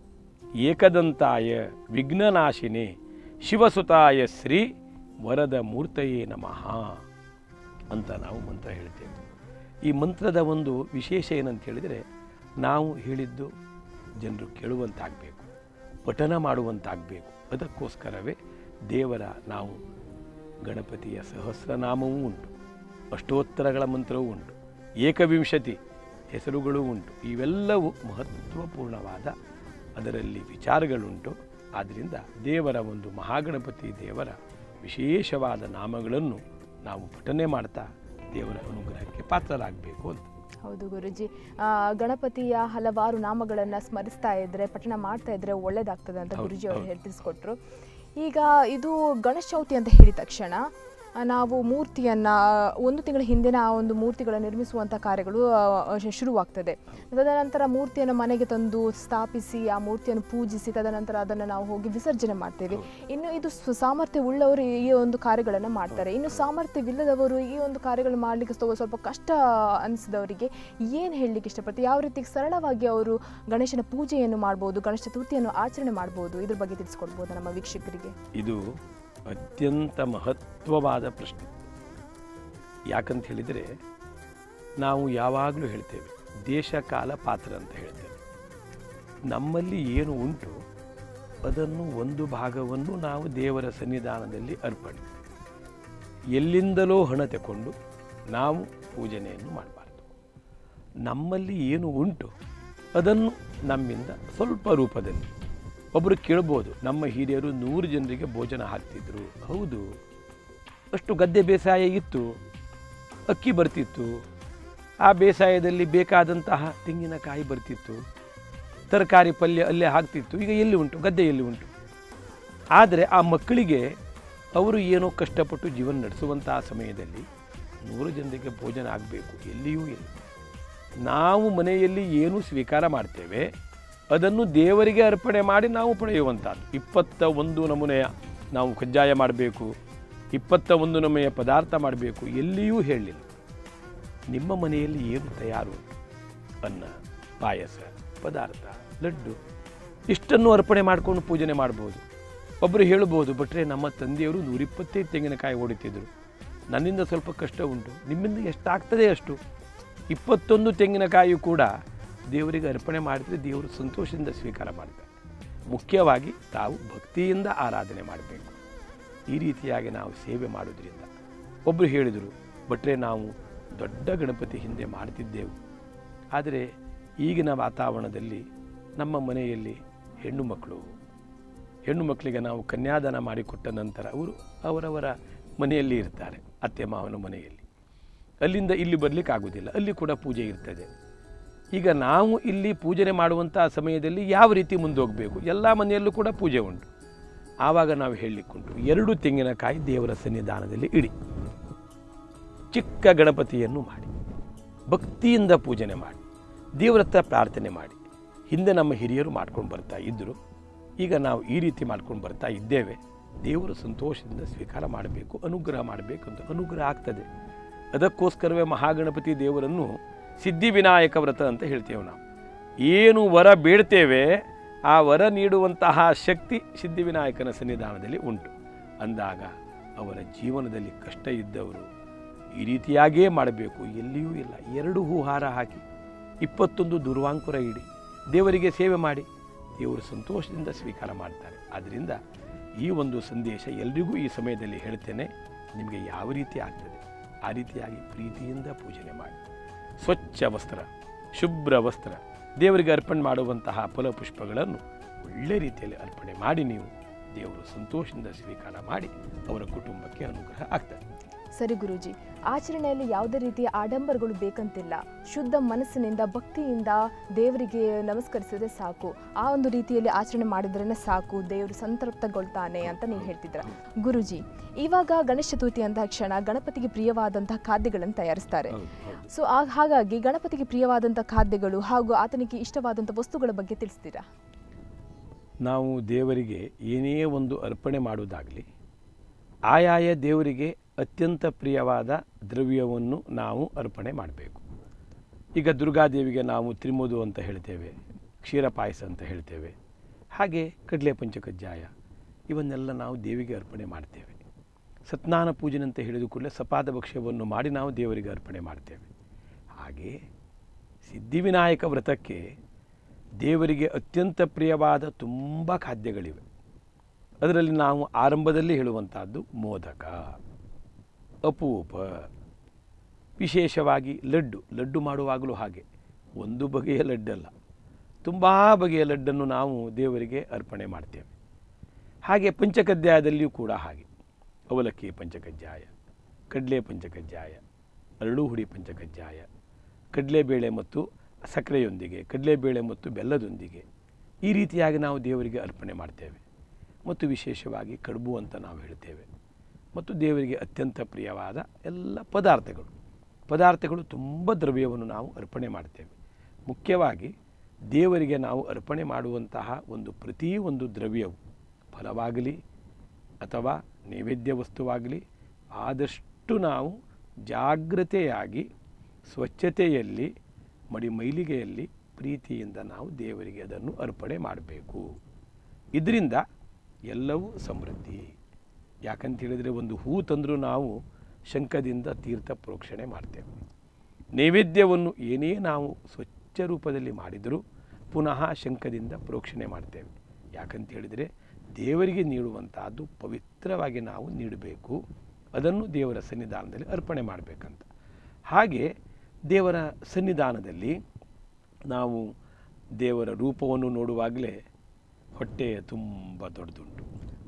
ಏಕದಂತಾಯ ವಿಘ್ನನಾಶಿನೇ ಶಿವಸುತಾಯ ಶ್ರೀ ವರದ ಮೂರ್ತಯೇ ನಮಃ ಅಂತ ನಾವು ಮಂತ್ರ ಹೇಳ್ತೇವೆ ಈ ಮಂತ್ರದ ಒಂದು ವಿಶೇಷ ಏನಂತ ಹೇಳಿದರೆ ನಾವು ಹೇಳಿದ್ದು ಜನರು ಕೇಳುವಂತಾಗಬೇಕು ಪಠನ ಮಾಡುವಂತಾಗಬೇಕು ಅದಕ್ಕೋಸ್ಕರವೇ ದೇವರ ನಾವು ಗಣಪತಿಯ ಸಹಸ್ರನಾಮವೂ ಉಂಟು ಅಷ್ಟೋತ್ತರಗಳ ಮಂತ್ರವೂ ಉಂಟು ಏಕವಿಂಶತಿ ಹೆಸರುಗಳೂ ಉಂಟು ಇವೆಲ್ಲವೂ ಮಹತ್ವಪೂರ್ಣವಾದ ಅದರಲ್ಲಿ ವಿಚಾರಗಳುಂಟು ಆದ್ದರಿಂದ ದೇವರ ಒಂದು ಮಹಾಗಣಪತಿ ದೇವರ ವಿಶೇಷವಾದ ನಾಮಗಳನ್ನು ನಾವು ಪಠನೆ ಮಾಡ್ತಾ ದೇವರ ಅನುಗ್ರಹಕ್ಕೆ ಪಾತ್ರರಾಗಬೇಕು ಅಂತ ಹೌದು ಗುರುಜಿ ಆ, ಗಣಪತಿಯ ಹಲವಾರು ನಾಮಗಳನ್ನು ಸ್ಮರಿಸ್ತಾ ಇದ್ರೆ ಪಠಣ ಮಾಡ್ತಾ ಇದ್ರೆ ಒಳ್ಳೇದಾಗ್ತದೆ ಅಂತ ಹೌದು, ಗುರುಜಿ ಅವರು ಹೌದು. ಹೇಳಿ ತಿಳಿಸ್ಕೊಟ್ರು ಈಗ ಇದು ಗಣೇಶ ಚೌತಿ ಅಂತ ಹೇಳಿದ ತಕ್ಷಣ ಆ, ನಾವು ಮೂರ್ತಿಯನ್ನ ಒಂದು ತಿಂಗಳ ಹಿಂದಿನ ಆ ಒಂದು ಮೂರ್ತಿಗಳನ್ನು ನಿರ್ಮಿಸುವಂಥ ಕಾರ್ಯಗಳು ಆ, ಶು- ಶುರುವಾಗ್ತದೆ ತದನಂತರ ಮೂರ್ತಿಯನ್ನು ಮನೆಗೆ ತಂದು ಸ್ಥಾಪಿಸಿ ಆ ಮೂರ್ತಿಯನ್ನು ಪೂಜಿಸಿ ತದನಂತರ ಅದನ್ನು ನಾವು ಹೋಗಿ ವಿಸರ್ಜನೆ ಮಾಡ್ತೇವೆ ಇನ್ನು ಇದು ಸ್ವ- ಸಾಮರ್ಥ್ಯ ಉಳ್ಳವರು ಈ ಒಂದು ಕಾರ್ಯಗಳನ್ನು ಮಾಡ್ತಾರೆ ಇನ್ನು ಸಾಮರ್ಥ್ಯವಿಲ್ಲದವರು ಈ ಒಂದು ಕಾರ್ಯಗಳು ಮಾಡಲಿಕ್ಕೆ ಸ್ವಲ್ಪ ಸ್ವಲ್ಪ ಕಷ್ಟ ಅನಿಸಿದವರಿಗೆ ಏನು ಹೇಳಲಿಕ್ಕೆ ಇಷ್ಟಪಡ್ತಾರೆ ಯಾವ ರೀತಿ ಸರಳವಾಗಿ ಅವರು ಗಣೇಶನ ಪೂಜೆಯನ್ನು ಮಾಡ್ಬೋದು ಗಣೇಶ ಚತುರ್ಥಿಯನ್ನು ಆಚರಣೆ ಮಾಡ್ಬೋದು ಇದ್ರ ಬಗ್ಗೆ ತಿಳಿಸ್ಕೊಡ್ಬೋದು ನಮ್ಮ ವೀಕ್ಷಕರಿಗೆ ಇದು ಅತ್ಯಂತ ಮಹತ್ವವಾದ ಪ್ರಶ್ನೆ ಯಾಕಂತ ಹೇಳಿದರೆ ನಾವು ಯಾವಾಗಲೂ ಹೇಳ್ತೇವೆ ದೇಶ ಕಾಲ ಪಾತ್ರ ಅಂತ ಹೇಳ್ತೇವೆ ನಮ್ಮಲ್ಲಿ ಏನು ಉಂಟು ಅದನ್ನು ಒಂದು ಭಾಗವನ್ನು ನಾವು ದೇವರ ಸನ್ನಿಧಾನದಲ್ಲಿ ಅರ್ಪಣೆ ಎಲ್ಲಿಂದಲೋ ಹಣ ತಗೊಂಡು ನಾವು ಪೂಜನೆಯನ್ನು ಮಾಡಬಾರ್ದು ನಮ್ಮಲ್ಲಿ ಏನು ಉಂಟು ಅದನ್ನು ನಮ್ಮಿಂದ ಸ್ವಲ್ಪ ರೂಪದಲ್ಲಿ ಒಬ್ಬರು ಕೇಳ್ಬೋದು ನಮ್ಮ ಹಿರಿಯರು ನೂರು ಜನರಿಗೆ ಭೋಜನ ಹಾಕ್ತಿದ್ರು ಹೌದು ಅಷ್ಟು ಗದ್ದೆ ಬೇಸಾಯ ಇತ್ತು ಅಕ್ಕಿ ಬರ್ತಿತ್ತು ಆ ಬೇಸಾಯದಲ್ಲಿ ಬೇಕಾದಂತಹ ತೆಂಗಿನಕಾಯಿ ಬರ್ತಿತ್ತು ತರಕಾರಿ ಪಲ್ಯ ಅಲ್ಲೇ ಹಾಕ್ತಿತ್ತು ಈಗ ಎಲ್ಲಿ ಉಂಟು ಗದ್ದೆ ಎಲ್ಲಿ ಉಂಟು ಆದರೆ ಆ ಮಕ್ಕಳಿಗೆ ಅವರು ಏನೋ ಕಷ್ಟಪಟ್ಟು ಜೀವನ ನಡೆಸುವಂತಹ ಸಮಯದಲ್ಲಿ ನೂರು ಜನರಿಗೆ ಭೋಜನ ಆಗಬೇಕು ಎಲ್ಲಿಯೂ ಇಲ್ಲ ನಾವು ಮನೆಯಲ್ಲಿ ಏನು ಸ್ವೀಕಾರ ಮಾಡ್ತೇವೆ ಅದನ್ನು ದೇವರಿಗೆ ಅರ್ಪಣೆ ಮಾಡಿ ನಾವು ಪಡೆಯುವಂಥದ್ದು ಇಪ್ಪತ್ತ ಒಂದು ನಮೂನೆಯ ನಾವು ಕಜ್ಜಾಯ ಮಾಡಬೇಕು ಇಪ್ಪತ್ತ ಒಂದು ನಮೂನೆಯ ಪದಾರ್ಥ ಮಾಡಬೇಕು ಎಲ್ಲಿಯೂ ಹೇಳಲಿಲ್ಲ ನಿಮ್ಮ ಮನೆಯಲ್ಲಿ ಏನು ತಯಾರು ಉಂಟು ಅನ್ನ ಪಾಯಸ ಪದಾರ್ಥ ಲಡ್ಡು ಇಷ್ಟನ್ನು ಅರ್ಪಣೆ ಮಾಡಿಕೊಂಡು ಪೂಜನೆ ಮಾಡ್ಬೋದು ಒಬ್ಬರು ಹೇಳ್ಬೋದು ಬಟ್ರೆ ನಮ್ಮ ತಂದೆಯವರು ನೂರಿಪ್ಪತ್ತೈದು ತೆಂಗಿನಕಾಯಿ ಹೊಡಿತಿದ್ರು ನನ್ನಿಂದ ಸ್ವಲ್ಪ ಕಷ್ಟ ಉಂಟು ನಿಮ್ಮಿಂದ ಎಷ್ಟಾಗ್ತದೆ ಅಷ್ಟು ಇಪ್ಪತ್ತೊಂದು ತೆಂಗಿನಕಾಯಿ ಕೂಡ ದೇವರಿಗೆ ಅರ್ಪಣೆ ಮಾಡಿದರೆ ದೇವರು ಸಂತೋಷದಿಂದ ಸ್ವೀಕಾರ ಮಾಡ್ತಾರೆ ಮುಖ್ಯವಾಗಿ ತಾವು ಭಕ್ತಿಯಿಂದ ಆರಾಧನೆ ಮಾಡಬೇಕು ಈ ರೀತಿಯಾಗಿ ನಾವು ಸೇವೆ ಮಾಡೋದ್ರಿಂದ ಒಬ್ಬರು ಹೇಳಿದರು ಬಟ್ರೆ ನಾವು ದೊಡ್ಡ ಗಣಪತಿ ಹಿಂದೆ ಮಾಡ್ತಿದ್ದೆವು ಆದರೆ ಈಗಿನ ವಾತಾವರಣದಲ್ಲಿ ನಮ್ಮ ಮನೆಯಲ್ಲಿ ಹೆಣ್ಣು ಮಕ್ಕಳು ಹೆಣ್ಣು ಮಕ್ಕಳಿಗೆ ನಾವು ಕನ್ಯಾದಾನ ಮಾಡಿಕೊಟ್ಟ ನಂತರ ಅವರು ಅವರವರ ಮನೆಯಲ್ಲಿ ಇರ್ತಾರೆ ಅತ್ತೆ ಮಾವನ ಮನೆಯಲ್ಲಿ ಅಲ್ಲಿಂದ ಇಲ್ಲಿ ಬರಲಿಕ್ಕೆ ಆಗೋದಿಲ್ಲ ಅಲ್ಲಿ ಕೂಡ ಪೂಜೆ ಇರ್ತದೆ ಈಗ ನಾವು ಇಲ್ಲಿ ಪೂಜನೆ ಮಾಡುವಂಥ ಸಮಯದಲ್ಲಿ ಯಾವ ರೀತಿ ಮುಂದೆ ಹೋಗಬೇಕು ಎಲ್ಲ ಮನೆಯಲ್ಲೂ ಕೂಡ ಪೂಜೆ ಉಂಟು ಆವಾಗ ನಾವು ಹೇಳಲಿಕ್ಕುಂಟು ಎರಡು ತೆಂಗಿನಕಾಯಿ ದೇವರ ಸನ್ನಿಧಾನದಲ್ಲಿ ಇಡಿ ಚಿಕ್ಕ ಗಣಪತಿಯನ್ನು ಮಾಡಿ ಭಕ್ತಿಯಿಂದ ಪೂಜನೆ ಮಾಡಿ ದೇವರ ಹತ್ರ ಪ್ರಾರ್ಥನೆ ಮಾಡಿ ಹಿಂದೆ ನಮ್ಮ ಹಿರಿಯರು ಮಾಡ್ಕೊಂಡು ಬರ್ತಾ ಇದ್ದರು ಈಗ ನಾವು ಈ ರೀತಿ ಮಾಡ್ಕೊಂಡು ಬರ್ತಾ ಇದ್ದೇವೆ ದೇವರು ಸಂತೋಷದಿಂದ ಸ್ವೀಕಾರ ಮಾಡಬೇಕು ಅನುಗ್ರಹ ಮಾಡಬೇಕು ಅಂತ ಅನುಗ್ರಹ ಆಗ್ತದೆ ಅದಕ್ಕೋಸ್ಕರವೇ ಮಹಾಗಣಪತಿ ದೇವರನ್ನು ಸಿದ್ಧಿವಿನಾಯಕ ವ್ರತ ಅಂತ ಹೇಳ್ತೇವೆ ನಾವು ಏನು ವರ ಬೇಡ್ತೇವೆ ಆ ವರ ನೀಡುವಂತಹ ಶಕ್ತಿ ಸಿದ್ಧಿವಿನಾಯಕನ ಸನ್ನಿಧಾನದಲ್ಲಿ ಉಂಟು ಅಂದಾಗ ಅವರ ಜೀವನದಲ್ಲಿ ಕಷ್ಟ ಇದ್ದವರು ಈ ರೀತಿಯಾಗೇ ಮಾಡಬೇಕು ಎಲ್ಲಿಯೂ ಇಲ್ಲ ಎರಡು ಹೂ ಹಾರ ಹಾಕಿ ಇಪ್ಪತ್ತೊಂದು ದುರ್ವಾಂಕುರ ಇಡಿ ದೇವರಿಗೆ ಸೇವೆ ಮಾಡಿ ದೇವರು ಸಂತೋಷದಿಂದ ಸ್ವೀಕಾರ ಮಾಡ್ತಾರೆ ಆದ್ದರಿಂದ ಈ ಒಂದು ಸಂದೇಶ ಎಲ್ರಿಗೂ ಈ ಸಮಯದಲ್ಲಿ ಹೇಳ್ತೇನೆ ನಿಮಗೆ ಯಾವ ರೀತಿ ಆಗ್ತದೆ ಆ ರೀತಿಯಾಗಿ ಪ್ರೀತಿಯಿಂದ ಪೂಜನೆ ಮಾಡಿ ಸ್ವಚ್ಛ ವಸ್ತ್ರ ಶುಭ್ರ ವಸ್ತ್ರ ದೇವರಿಗೆ ಅರ್ಪಣೆ ಮಾಡುವಂತಹ ಫಲಪುಷ್ಪಗಳನ್ನು ಒಳ್ಳೆ ರೀತಿಯಲ್ಲಿ ಅರ್ಪಣೆ ಮಾಡಿ ನೀವು ದೇವರು ಸಂತೋಷದಿಂದ ಸ್ವೀಕಾರ ಮಾಡಿ ಅವರ ಕುಟುಂಬಕ್ಕೆ ಅನುಗ್ರಹ ಆಗ್ತದೆ ಸರಿ ಗುರೂಜಿ ಆಚರಣೆಯಲ್ಲಿ ಯಾವುದೇ ರೀತಿಯ ಆಡಂಬರಗಳು ಬೇಕಂತಿಲ್ಲ ಶುದ್ಧ ಮನಸ್ಸಿನಿಂದ ಭಕ್ತಿಯಿಂದ ದೇವರಿಗೆ ನಮಸ್ಕರಿಸಿದ್ರೆ ಸಾಕು ಆ ಒಂದು ರೀತಿಯಲ್ಲಿ ಆಚರಣೆ ಮಾಡಿದ್ರೇ ಸಾಕು ದೇವರು ಸಂತೃಪ್ತಗೊಳ್ತಾನೆ ಅಂತ ನೀವು ಹೇಳ್ತಿದ್ರ ಗುರುಜಿ ಇವಾಗ ಗಣೇಶ ಚತುರ್ಥಿ ಅಂತ ಕ್ಷಣ ಗಣಪತಿಗೆ ಪ್ರಿಯವಾದಂತಹ ಖಾದ್ಯಗಳನ್ನು ತಯಾರಿಸ್ತಾರೆ ಹೌದು, ಹೌದು. ಸೊ ಹಾಗಾಗಿ ಗಣಪತಿಗೆ ಪ್ರಿಯವಾದಂಥ ಖಾದ್ಯಗಳು ಹಾಗೂ ಆತನಿಗೆ ಇಷ್ಟವಾದಂಥ ವಸ್ತುಗಳ ಬಗ್ಗೆ ತಿಳಿಸ್ತೀರಾ ನಾವು ದೇವರಿಗೆ ಏನೇ ಒಂದು ಅರ್ಪಣೆ ಮಾಡುವುದಾಗಲಿ ಆಯಾಯ ದೇವರಿಗೆ ಅತ್ಯಂತ ಪ್ರಿಯವಾದ ದ್ರವ್ಯವನ್ನು ನಾವು ಅರ್ಪಣೆ ಮಾಡಬೇಕು ಈಗ ದುರ್ಗಾದೇವಿಗೆ ನಾವು ತ್ರಿಮುದು ಅಂತ ಹೇಳ್ತೇವೆ ಕ್ಷೀರ ಪಾಯಸ ಅಂತ ಹೇಳ್ತೇವೆ ಹಾಗೆ ಕಡಲೆ ಪಂಚಕಜ್ಜಾಯ ಇವನ್ನೆಲ್ಲ ನಾವು ದೇವಿಗೆ ಅರ್ಪಣೆ ಮಾಡ್ತೇವೆ ಸತ್ನಾನ ಪೂಜನೆ ಅಂತ ಹೇಳಿದ ಕೂಡಲೇ ಸಪಾದ ಭಕ್ಷ್ಯವನ್ನು ಮಾಡಿ ನಾವು ದೇವರಿಗೆ ಅರ್ಪಣೆ ಮಾಡ್ತೇವೆ ಹಾಗೆ ಸಿದ್ಧಿವಿನಾಯಕ ವ್ರತಕ್ಕೆ ದೇವರಿಗೆ ಅತ್ಯಂತ ಪ್ರಿಯವಾದ ತುಂಬ ಖಾದ್ಯಗಳಿವೆ ಅದರಲ್ಲಿ ನಾವು ಆರಂಭದಲ್ಲಿ ಹೇಳುವಂತಹದ್ದು ಮೋದಕ ಅಪೂಪ ವಿಶೇಷವಾಗಿ ಲಡ್ಡು ಲಡ್ಡು ಮಾಡುವಾಗಲೂ ಹಾಗೆ ಒಂದು ಬಗೆಯ ಲಡ್ಡಲ್ಲ ತುಂಬ ಬಗೆಯ ಲಡ್ಡನ್ನು ನಾವು ದೇವರಿಗೆ ಅರ್ಪಣೆ ಮಾಡ್ತೇವೆ ಹಾಗೆ ಪಂಚಕಜ್ಜಾಯದಲ್ಲಿಯೂ ಕೂಡ ಹಾಗೆ ಅವಲಕ್ಕಿ ಪಂಚಕಜ್ಜಾಯ ಕಡಲೆ ಪಂಚಕಜ್ಜಾಯ ಅರಳು ಹುಡಿ ಪಂಚಕಜ್ಜಾಯ ಕಡಲೆಬೇಳೆ ಮತ್ತು ಸಕ್ಕರೆಯೊಂದಿಗೆ ಕಡಲೆಬೇಳೆ ಮತ್ತು ಬೆಲ್ಲದೊಂದಿಗೆ ಈ ರೀತಿಯಾಗಿ ನಾವು ದೇವರಿಗೆ ಅರ್ಪಣೆ ಮಾಡ್ತೇವೆ ಮತ್ತು ವಿಶೇಷವಾಗಿ ಕಡುಬು ಅಂತ ನಾವು ಹೇಳ್ತೇವೆ ಮತ್ತು ದೇವರಿಗೆ ಅತ್ಯಂತ ಪ್ರಿಯವಾದ ಎಲ್ಲ ಪದಾರ್ಥಗಳು ಪದಾರ್ಥಗಳು ತುಂಬ ದ್ರವ್ಯವನ್ನು ನಾವು ಅರ್ಪಣೆ ಮಾಡ್ತೇವೆ ಮುಖ್ಯವಾಗಿ ದೇವರಿಗೆ ನಾವು ಅರ್ಪಣೆ ಮಾಡುವಂತಹ ಒಂದು ಪ್ರತಿ ಒಂದು ದ್ರವ್ಯವು ಫಲವಾಗಲಿ ಅಥವಾ ನೈವೇದ್ಯ ವಸ್ತುವಾಗಲಿ ಆದಷ್ಟು ನಾವು ಜಾಗ್ರತೆಯಾಗಿ ಸ್ವಚ್ಛತೆಯಲ್ಲಿ ಮಡಿ ಮೈಲಿಗೆಯಲ್ಲಿ ಪ್ರೀತಿಯಿಂದ ನಾವು ದೇವರಿಗೆ ಅದನ್ನು ಅರ್ಪಣೆ ಮಾಡಬೇಕು ಇದರಿಂದ ಎಲ್ಲವೂ ಸಮೃದ್ಧಿ ಯಾಕಂತ ಹೇಳಿದರೆ ಒಂದು ಹೂ ತಂದರೂ ನಾವು ಶಂಖದಿಂದ ತೀರ್ಥ ಪ್ರೋಕ್ಷಣೆ ಮಾಡ್ತೇವೆ ನೈವೇದ್ಯವನ್ನು ಏನೇ ನಾವು ಸ್ವಚ್ಛ ರೂಪದಲ್ಲಿ ಮಾಡಿದರೂ ಪುನಃ ಶಂಖದಿಂದ ಪ್ರೋಕ್ಷಣೆ ಮಾಡ್ತೇವೆ ಯಾಕಂತ ಹೇಳಿದರೆ ದೇವರಿಗೆ ನೀಡುವಂತಹದ್ದು ಪವಿತ್ರವಾಗಿ ನಾವು ನೀಡಬೇಕು ಅದನ್ನು ದೇವರ ಸನ್ನಿಧಾನದಲ್ಲಿ ಅರ್ಪಣೆ ಮಾಡಬೇಕಂತ ಹಾಗೆ ದೇವರ ಸನ್ನಿಧಾನದಲ್ಲಿ ನಾವು ದೇವರ ರೂಪವನ್ನು ನೋಡುವಾಗಲೇ ಹೊಟ್ಟೆ ತುಂಬ ದೊಡ್ಡದುಂಟು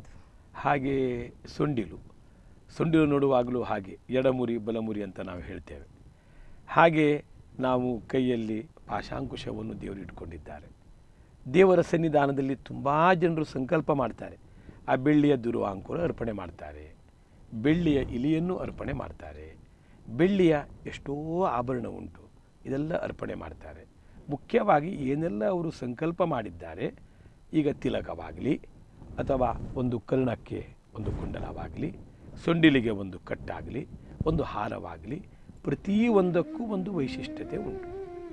ಹಾಗೆ ಸೊಂಡಿಲು ಸೊಂಡಿಲು ನೋಡುವಾಗಲೂ ಹಾಗೆ ಎಡಮುರಿ ಬಲಮುರಿ ಅಂತ ನಾವು ಹೇಳ್ತೇವೆ ಹಾಗೆ ನಾವು ಕೈಯಲ್ಲಿ ಪಾಶಾಂಕುಶವನ್ನು ದೇವರು ಇಟ್ಕೊಂಡಿದ್ದಾರೆ ದೇವರ ಸನ್ನಿಧಾನದಲ್ಲಿ ತುಂಬ ಜನರು ಸಂಕಲ್ಪ ಮಾಡ್ತಾರೆ ಆ ಬೆಳ್ಳಿಯ ದುರುವಾಂಕುರ ಅರ್ಪಣೆ ಮಾಡ್ತಾರೆ ಬೆಳ್ಳಿಯ ಇಲಿಯನ್ನು ಅರ್ಪಣೆ ಮಾಡ್ತಾರೆ ಬೆಳ್ಳಿಯ ಎಷ್ಟೋ ಆಭರಣ ಉಂಟು ಇದೆಲ್ಲ ಅರ್ಪಣೆ ಮಾಡ್ತಾರೆ ಮುಖ್ಯವಾಗಿ ಏನೆಲ್ಲ ಅವರು ಸಂಕಲ್ಪ ಮಾಡಿದ್ದಾರೆ ಈಗ ತಿಲಕವಾಗಲಿ ಅಥವಾ ಒಂದು ಕರ್ಣಕ್ಕೆ ಒಂದು ಕುಂಡಲವಾಗಲಿ ಸೊಂಡಿಲಿಗೆ ಒಂದು ಕಟ್ಟಾಗಲಿ ಒಂದು ಹಾರವಾಗಲಿ ಪ್ರತಿಯೊಂದಕ್ಕೂ ಒಂದು ವೈಶಿಷ್ಟ್ಯತೆ ಉಂಟು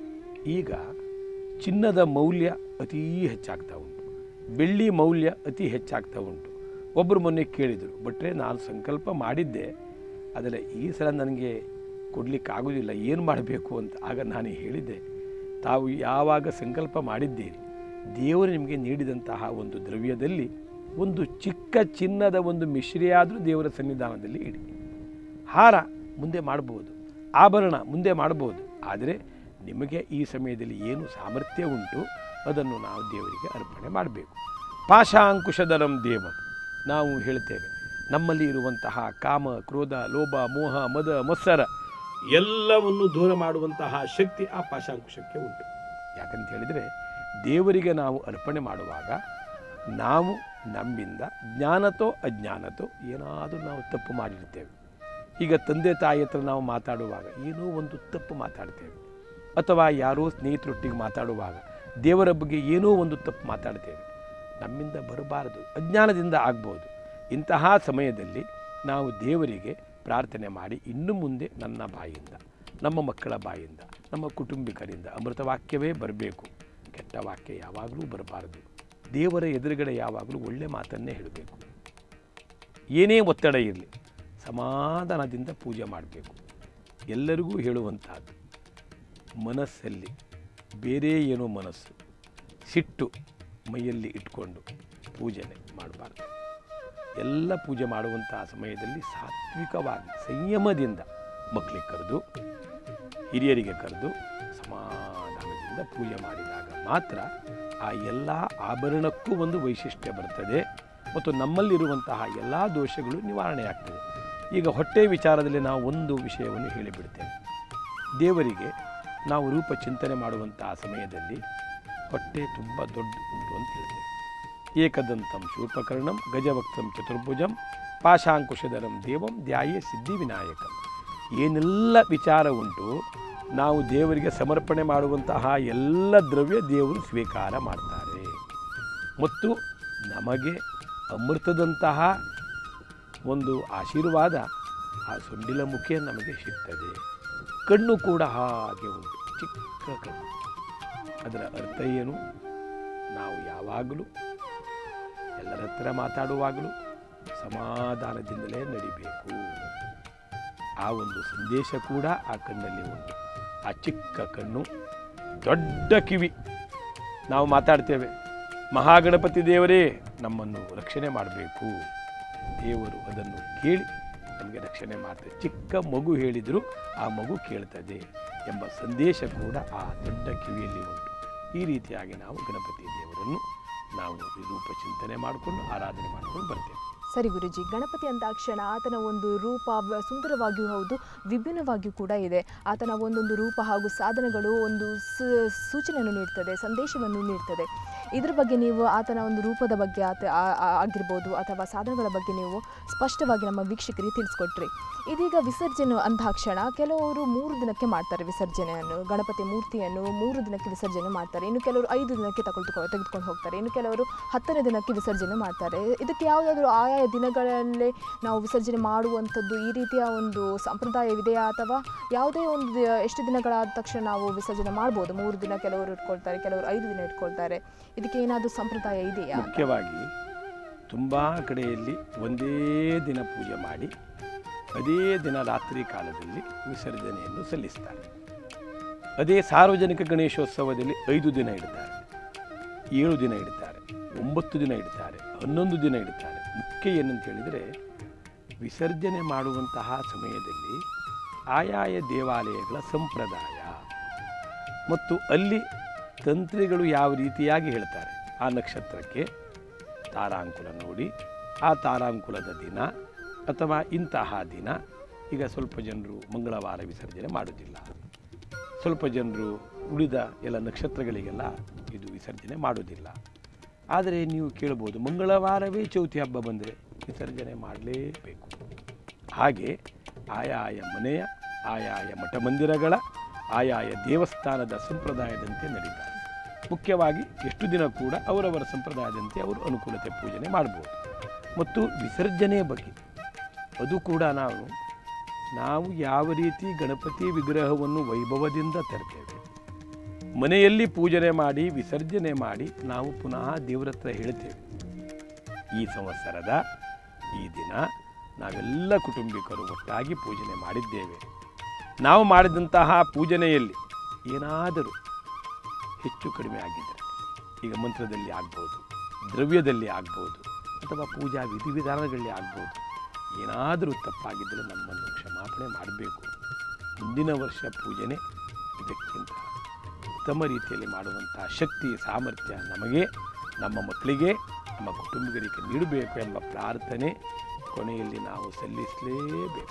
ಈಗ ಚಿನ್ನದ ಮೌಲ್ಯ ಅತೀ ಹೆಚ್ಚಾಗ್ತಾ ಉಂಟು ಬೆಳ್ಳಿ ಮೌಲ್ಯ ಅತಿ ಹೆಚ್ಚಾಗ್ತಾ ಉಂಟು ಒಬ್ಬರು ಮೊನ್ನೆ ಕೇಳಿದರು ಬಟ್ರೆ ನಾನು ಸಂಕಲ್ಪ ಮಾಡಿದ್ದೆ ಆದರೆ ಈ ಸಲ ನನಗೆ ಕೊಡಲಿಕ್ಕಾಗೋದಿಲ್ಲ ಏನು ಮಾಡಬೇಕು ಅಂತ ಆಗ ನಾನು ಹೇಳಿದ್ದೆ ತಾವು ಯಾವಾಗ ಸಂಕಲ್ಪ ಮಾಡಿದ್ದೀರಿ ದೇವರು ನಿಮಗೆ ನೀಡಿದಂತಹ ಒಂದು ದ್ರವ್ಯದಲ್ಲಿ ಒಂದು ಚಿಕ್ಕ ಚಿನ್ನದ ಒಂದು ಮಿಶ್ರಿಯಾದರೂ ದೇವರ ಸನ್ನಿಧಾನದಲ್ಲಿ ಇಡಿ ಹಾರ ಮುಂದೆ ಮಾಡ್ಬೋದು ಆಭರಣ ಮುಂದೆ ಮಾಡ್ಬೋದು ಆದರೆ ನಿಮಗೆ ಈ ಸಮಯದಲ್ಲಿ ಏನು ಸಾಮರ್ಥ್ಯ ಉಂಟು ಅದನ್ನು ನಾವು ದೇವರಿಗೆ ಅರ್ಪಣೆ ಮಾಡಬೇಕು ಪಾಶಾಂಕುಶಧರಂ ದೇವಂ ನಾವು ಹೇಳ್ತೇವೆ ನಮ್ಮಲ್ಲಿ ಇರುವಂತಹ ಕಾಮ ಕ್ರೋಧ ಲೋಭ ಮೋಹ ಮದ ಮತ್ಸರ ಎಲ್ಲವನ್ನು ದೂರ ಮಾಡುವಂತಹ ಶಕ್ತಿ ಆ ಪಾಶಾಂಕುಶಕ್ಕೆ ಉಂಟು ಯಾಕಂತ ಹೇಳಿದರೆ ದೇವರಿಗೆ ನಾವು ಅರ್ಪಣೆ ಮಾಡುವಾಗ ನಾವು ನಮ್ಮಿಂದ ಜ್ಞಾನತೋ ಅಜ್ಞಾನತೋ ಏನಾದರೂ ನಾವು ತಪ್ಪು ಮಾಡಿರ್ತೇವೆ ಈಗ ತಂದೆ ತಾಯಿ ಹತ್ರ ನಾವು ಮಾತಾಡುವಾಗ ಏನೋ ಒಂದು ತಪ್ಪು ಮಾತಾಡ್ತೇವೆ ಅಥವಾ ಯಾರೋ ಸ್ನೇಹಿತರೊಟ್ಟಿಗೆ ಮಾತಾಡುವಾಗ ದೇವರ ಬಗ್ಗೆ ಏನೋ ಒಂದು ತಪ್ಪು ಮಾತಾಡ್ತೇವೆ ನಮ್ಮಿಂದ ಬರಬಾರದು ಅಜ್ಞಾನದಿಂದ ಆಗ್ಬೋದು ಇಂತಹ ಸಮಯದಲ್ಲಿ ನಾವು ದೇವರಿಗೆ ಪ್ರಾರ್ಥನೆ ಮಾಡಿ ಇನ್ನು ಮುಂದೆ ನನ್ನ ಬಾಯಿಂದ ನಮ್ಮ ಮಕ್ಕಳ ಬಾಯಿಂದ ನಮ್ಮ ಕುಟುಂಬಿಕರಿಂದ ಅಮೃತ ವಾಕ್ಯವೇ ಬರಬೇಕು ಕೆಟ್ಟ ವಾಕ್ಯ ಯಾವಾಗಲೂ ಬರಬಾರದು ದೇವರ ಎದುರುಗಡೆ ಯಾವಾಗಲೂ ಒಳ್ಳೆ ಮಾತನ್ನೇ ಹೇಳಬೇಕು ಏನೇ ಒತ್ತಡ ಇರಲಿ ಸಮಾಧಾನದಿಂದ ಪೂಜೆ ಮಾಡಬೇಕು ಎಲ್ಲರಿಗೂ ಹೇಳುವಂತಹದ್ದು ಮನಸ್ಸಲ್ಲಿ ಬೇರೆ ಏನೋ ಮನಸ್ಸು ಸಿಟ್ಟು ಮೈಯಲ್ಲಿ ಇಟ್ಕೊಂಡು ಪೂಜನೆ ಮಾಡಬಾರ್ದು ಎಲ್ಲ ಪೂಜೆ ಮಾಡುವಂತಹ ಸಮಯದಲ್ಲಿ ಸಾತ್ವಿಕವಾಗಿ ಸಂಯಮದಿಂದ ಮಕ್ಕಳಿಗೆ ಕರೆದು ಹಿರಿಯರಿಗೆ ಕರೆದು ಸಮಾಧಾನದಿಂದ ಪೂಜೆ ಮಾಡಿದಾಗ ಮಾತ್ರ ಆ ಎಲ್ಲ ಆಭರಣಕ್ಕೂ ಒಂದು ವೈಶಿಷ್ಟ್ಯ ಬರ್ತದೆ ಮತ್ತು ನಮ್ಮಲ್ಲಿರುವಂತಹ ಎಲ್ಲ ದೋಷಗಳು ನಿವಾರಣೆಯಾಗ್ತದೆ ಈಗ ಹೊಟ್ಟೆ ವಿಚಾರದಲ್ಲಿ ನಾವು ಒಂದು ವಿಷಯವನ್ನು ಹೇಳಿಬಿಡ್ತೇವೆ ದೇವರಿಗೆ ನಾವು ರೂಪ ಚಿಂತನೆ ಮಾಡುವಂತಹ ಸಮಯದಲ್ಲಿ ಹೊಟ್ಟೆ ತುಂಬ ದೊಡ್ಡ ಉಂಟು ಅಂತ ಹೇಳ್ತೇವೆ ಏಕದಂತಂ ಶೂರ್ಪಕರ್ಣಂ ಗಜವಕ್ತಂ ಚತುರ್ಭುಜಂ ಪಾಶಾಂಕುಶಧರಂ ದೇವಂ ಧ್ಯಾಯೇ ಸಿದ್ಧಿವಿನಾಯಕಂ ಏನೆಲ್ಲ ವಿಚಾರ ಉಂಟು ನಾವು ದೇವರಿಗೆ ಸಮರ್ಪಣೆ ಮಾಡುವಂತಹ ಎಲ್ಲ ದ್ರವ್ಯ ದೇವರು ಸ್ವೀಕಾರ ಮಾಡ್ತಾರೆ ಮತ್ತು ನಮಗೆ ಅಮೃತದಂತಹ ಒಂದು ಆಶೀರ್ವಾದ ಆ ಸೊಂಡಿಲ ಮುಖೇ ನಮಗೆ ಸಿಗ್ತದೆ ಕಣ್ಣು ಕೂಡ ಹಾಗೆ ಉಂಟು ಚಿಕ್ಕ ಕಣ್ಣು ಅದರ ಅರ್ಥ ಏನು ನಾವು ಯಾವಾಗಲೂ ಎಲ್ಲರ ಹತ್ರ ಮಾತಾಡುವಾಗಲೂ ಸಮಾಧಾನದಿಂದಲೇ ನಡಿಬೇಕು ಆ ಒಂದು ಸಂದೇಶ ಕೂಡ ಆ ಕಣ್ಣಲ್ಲಿ ಉಂಟು ಆ ಚಿಕ್ಕ ಕಣ್ಣು ದೊಡ್ಡ ಕಿವಿ ನಾವು ಮಾತಾಡ್ತೇವೆ ಮಹಾಗಣಪತಿ ದೇವರೇ ನಮ್ಮನ್ನು ರಕ್ಷಣೆ ಮಾಡಬೇಕು ದೇವರು ಅದನ್ನು ಕೇಳಿ ನಮಗೆ ರಕ್ಷಣೆ ಮಾಡ್ತದೆ ಚಿಕ್ಕ ಮಗು ಹೇಳಿದರೂ ಆ ಮಗು ಕೇಳ್ತದೆ ಎಂಬ ಸಂದೇಶ ಕೂಡ ಆ ದೊಡ್ಡ ಕಿವಿಯಲ್ಲಿ ಉಂಟು ಈ ರೀತಿಯಾಗಿ ನಾವು ಗಣಪತಿ ದೇವರನ್ನು ನಾವು ರೂಪ ಚಿಂತನೆ ಮಾಡಿಕೊಂಡು ಆರಾಧನೆ ಮಾಡಿಕೊಂಡು ಬರ್ತೇವೆ ಸರಿ ಗುರುಜಿ ಗಣಪತಿ ಅಂದಾಕ್ಷಣ ಆತನ ಒಂದು ರೂಪ ವ- ಸುಂದರವಾಗಿಯೂ ಹೌದು ವಿಭಿನ್ನವಾಗಿಯೂ ಕೂಡ ಇದೆ ಆತನ ಒಂದೊಂದು ರೂಪ ಹಾಗೂ ಸಾಧನಗಳು ಒಂದು ಸ- ಸೂಚನೆಯನ್ನು ನೀಡ್ತದೆ ಸಂದೇಶವನ್ನು ನೀಡ್ತದೆ ಇದ್ರ ಬಗ್ಗೆ ನೀವು ಆತನ ಒಂದು ರೂಪದ ಬಗ್ಗೆ ಆತ ಆ- ಆ- ಆಗಿರ್ಬೋದು ಅಥವಾ ಸಾಧನಗಳ ಬಗ್ಗೆ ನೀವು ಸ್ಪಷ್ಟವಾಗಿ ನಮ್ಮ ವೀಕ್ಷಕರಿಗೆ ತಿಳಿಸ್ಕೊಟ್ರಿ ಇದೀಗ ವಿಸರ್ಜನೆ ಅಂದಾಕ್ಷಣ ಕೆಲವರು ಮೂರು ದಿನಕ್ಕೆ ಮಾಡ್ತಾರೆ ವಿಸರ್ಜನೆಯನ್ನು ಗಣಪತಿ ಮೂರ್ತಿಯನ್ನು ಮೂರು ದಿನಕ್ಕೆ ವಿಸರ್ಜನೆ ಮಾಡ್ತಾರೆ ಇನ್ನು ಕೆಲವರು ಐದು ದಿನಕ್ಕೆ ತಗೊಳ್ತುಕೊ ತೆಗೆದುಕೊಂಡು ಹೋಗ್ತಾರೆ ಇನ್ನು ಕೆಲವರು ಹತ್ತನೇ ದಿನಕ್ಕೆ ವಿಸರ್ಜನೆ ಮಾಡ್ತಾರೆ ಇದಕ್ಕೆ ಯಾವುದಾದ್ರೂ ಆಯಾ ದಿನಗಳಲ್ಲೇ ನಾವು ವಿಸರ್ಜನೆ ಮಾಡುವಂಥದ್ದು ಈ ರೀತಿಯ ಒಂದು ಸಂಪ್ರದಾಯವಿದೆಯಾ ಅಥವಾ ಯಾವುದೇ ಒಂದು ದಿ- ಎಷ್ಟು ದಿನಗಳಾದ ತಕ್ಷಣ ನಾವು ವಿಸರ್ಜನೆ ಮಾಡ್ಬೋದು ಮೂರು ದಿನ ಕೆಲವರು ಇಟ್ಕೊಳ್ತಾರೆ ಕೆಲವರು ಐದು ದಿನ ಇಟ್ಕೊಳ್ತಾರೆ ಇದಕ್ಕೆ ಏನಾದರೂ ಸಂಪ್ರದಾಯ ಇದೆಯಾ ಮುಖ್ಯವಾಗಿ ತುಂಬ ಕಡೆಯಲ್ಲಿ ಒಂದೇ ದಿನ ಪೂಜೆ ಮಾಡಿ ಅದೇ ದಿನ ರಾತ್ರಿ ಕಾಲದಲ್ಲಿ ವಿಸರ್ಜನೆಯನ್ನು ಸಲ್ಲಿಸ್ತಾರೆ ಅದೇ ಸಾರ್ವಜನಿಕ ಗಣೇಶೋತ್ಸವದಲ್ಲಿ ಐದು ದಿನ ಇಡ್ತಾರೆ ಏಳು ದಿನ ಇಡ್ತಾರೆ ಒಂಬತ್ತು ದಿನ ಇಡ್ತಾರೆ ಹನ್ನೊಂದು ದಿನ ಇಡ್ತಾರೆ ಮುಖ್ಯ ಏನಂತ ಹೇಳಿದರೆ ವಿಸರ್ಜನೆ ಮಾಡುವಂತಹ ಸಮಯದಲ್ಲಿ ಆಯಾಯ ದೇವಾಲಯಗಳ ಸಂಪ್ರದಾಯ ಮತ್ತು ಅಲ್ಲಿ ತಂತ್ರಿಗಳು ಯಾವ ರೀತಿಯಾಗಿ ಹೇಳ್ತಾರೆ ಆ ನಕ್ಷತ್ರಕ್ಕೆ ತಾರಾಂಕುಲ ನೋಡಿ ಆ ತಾರಾಂಕುಲದ ದಿನ ಅಥವಾ ಇಂತಹ ದಿನ ಈಗ ಸ್ವಲ್ಪ ಜನರು ಮಂಗಳವಾರ ವಿಸರ್ಜನೆ ಮಾಡೋದಿಲ್ಲ ಸ್ವಲ್ಪ ಜನರು ಉಳಿದ ಎಲ್ಲ ನಕ್ಷತ್ರಗಳಿಗೆಲ್ಲ ಇದು ವಿಸರ್ಜನೆ ಮಾಡೋದಿಲ್ಲ ಆದರೆ ನೀವು ಕೇಳ್ಬೋದು ಮಂಗಳವಾರವೇ ಚೌತಿ ಹಬ್ಬ ಬಂದರೆ ವಿಸರ್ಜನೆ ಮಾಡಲೇಬೇಕು ಹಾಗೆ ಆಯಾಯ ಮನೆಯ ಆಯಾಯ ಮಠ ಮಂದಿರಗಳ ಆಯಾಯ ದೇವಸ್ಥಾನದ ಸಂಪ್ರದಾಯದಂತೆ ನಡೀತಾರೆ ಮುಖ್ಯವಾಗಿ ಎಷ್ಟು ದಿನ ಕೂಡ ಅವರವರ ಸಂಪ್ರದಾಯದಂತೆ ಅವರು ಅನುಕೂಲತೆ ಪೂಜನೆ ಮಾಡ್ಬೋದು ಮತ್ತು ವಿಸರ್ಜನೆಯ ಬಗ್ಗೆ ಅದು ಕೂಡ ನಾವು ನಾವು ಯಾವ ರೀತಿ ಗಣಪತಿ ವಿಗ್ರಹವನ್ನು ವೈಭವದಿಂದ ತರ್ತೇವೆ ಮನೆಯಲ್ಲಿ ಪೂಜನೆ ಮಾಡಿ ವಿಸರ್ಜನೆ ಮಾಡಿ ನಾವು ಪುನಃ ದೇವರ ಹತ್ರ ಹೇಳ್ತೇವೆ ಈ ಸಂವತ್ಸರದ ಈ ದಿನ ನಾವೆಲ್ಲ ಕುಟುಂಬಿಕರು ಒಟ್ಟಾಗಿ ಪೂಜನೆ ಮಾಡಿದ್ದೇವೆ ನಾವು ಮಾಡಿದಂತಹ ಪೂಜನೆಯಲ್ಲಿ ಏನಾದರೂ ಹೆಚ್ಚು ಕಡಿಮೆ ಆಗಿದ್ದರೆ ಈಗ ಮಂತ್ರದಲ್ಲಿ ಆಗ್ಬೋದು ದ್ರವ್ಯದಲ್ಲಿ ಆಗ್ಬೋದು ಅಥವಾ ಪೂಜಾ ವಿಧಿವಿಧಾನಗಳಲ್ಲಿ ಆಗ್ಬೋದು ಏನಾದರೂ ತಪ್ಪಾಗಿದ್ದರೆ ನಮ್ಮನ್ನು ಕ್ಷಮಾಪಣೆ ಮಾಡಬೇಕು ಮುಂದಿನ ವರ್ಷ ಪೂಜನೆ ಇದಕ್ಕಿಂತ ಉತ್ತಮ ರೀತಿಯಲ್ಲಿ ಮಾಡುವಂತಹ ಶಕ್ತಿ ಸಾಮರ್ಥ್ಯ ನಮಗೆ ನಮ್ಮ ಮಕ್ಕಳಿಗೆ ನಮ್ಮ ಕುಟುಂಬಿಗರಿಗೆ ನೀಡಬೇಕು ಎಂಬ ಪ್ರಾರ್ಥನೆ ಕೊನೆಯಲ್ಲಿ ನಾವು ಸಲ್ಲಿಸಲೇಬೇಕು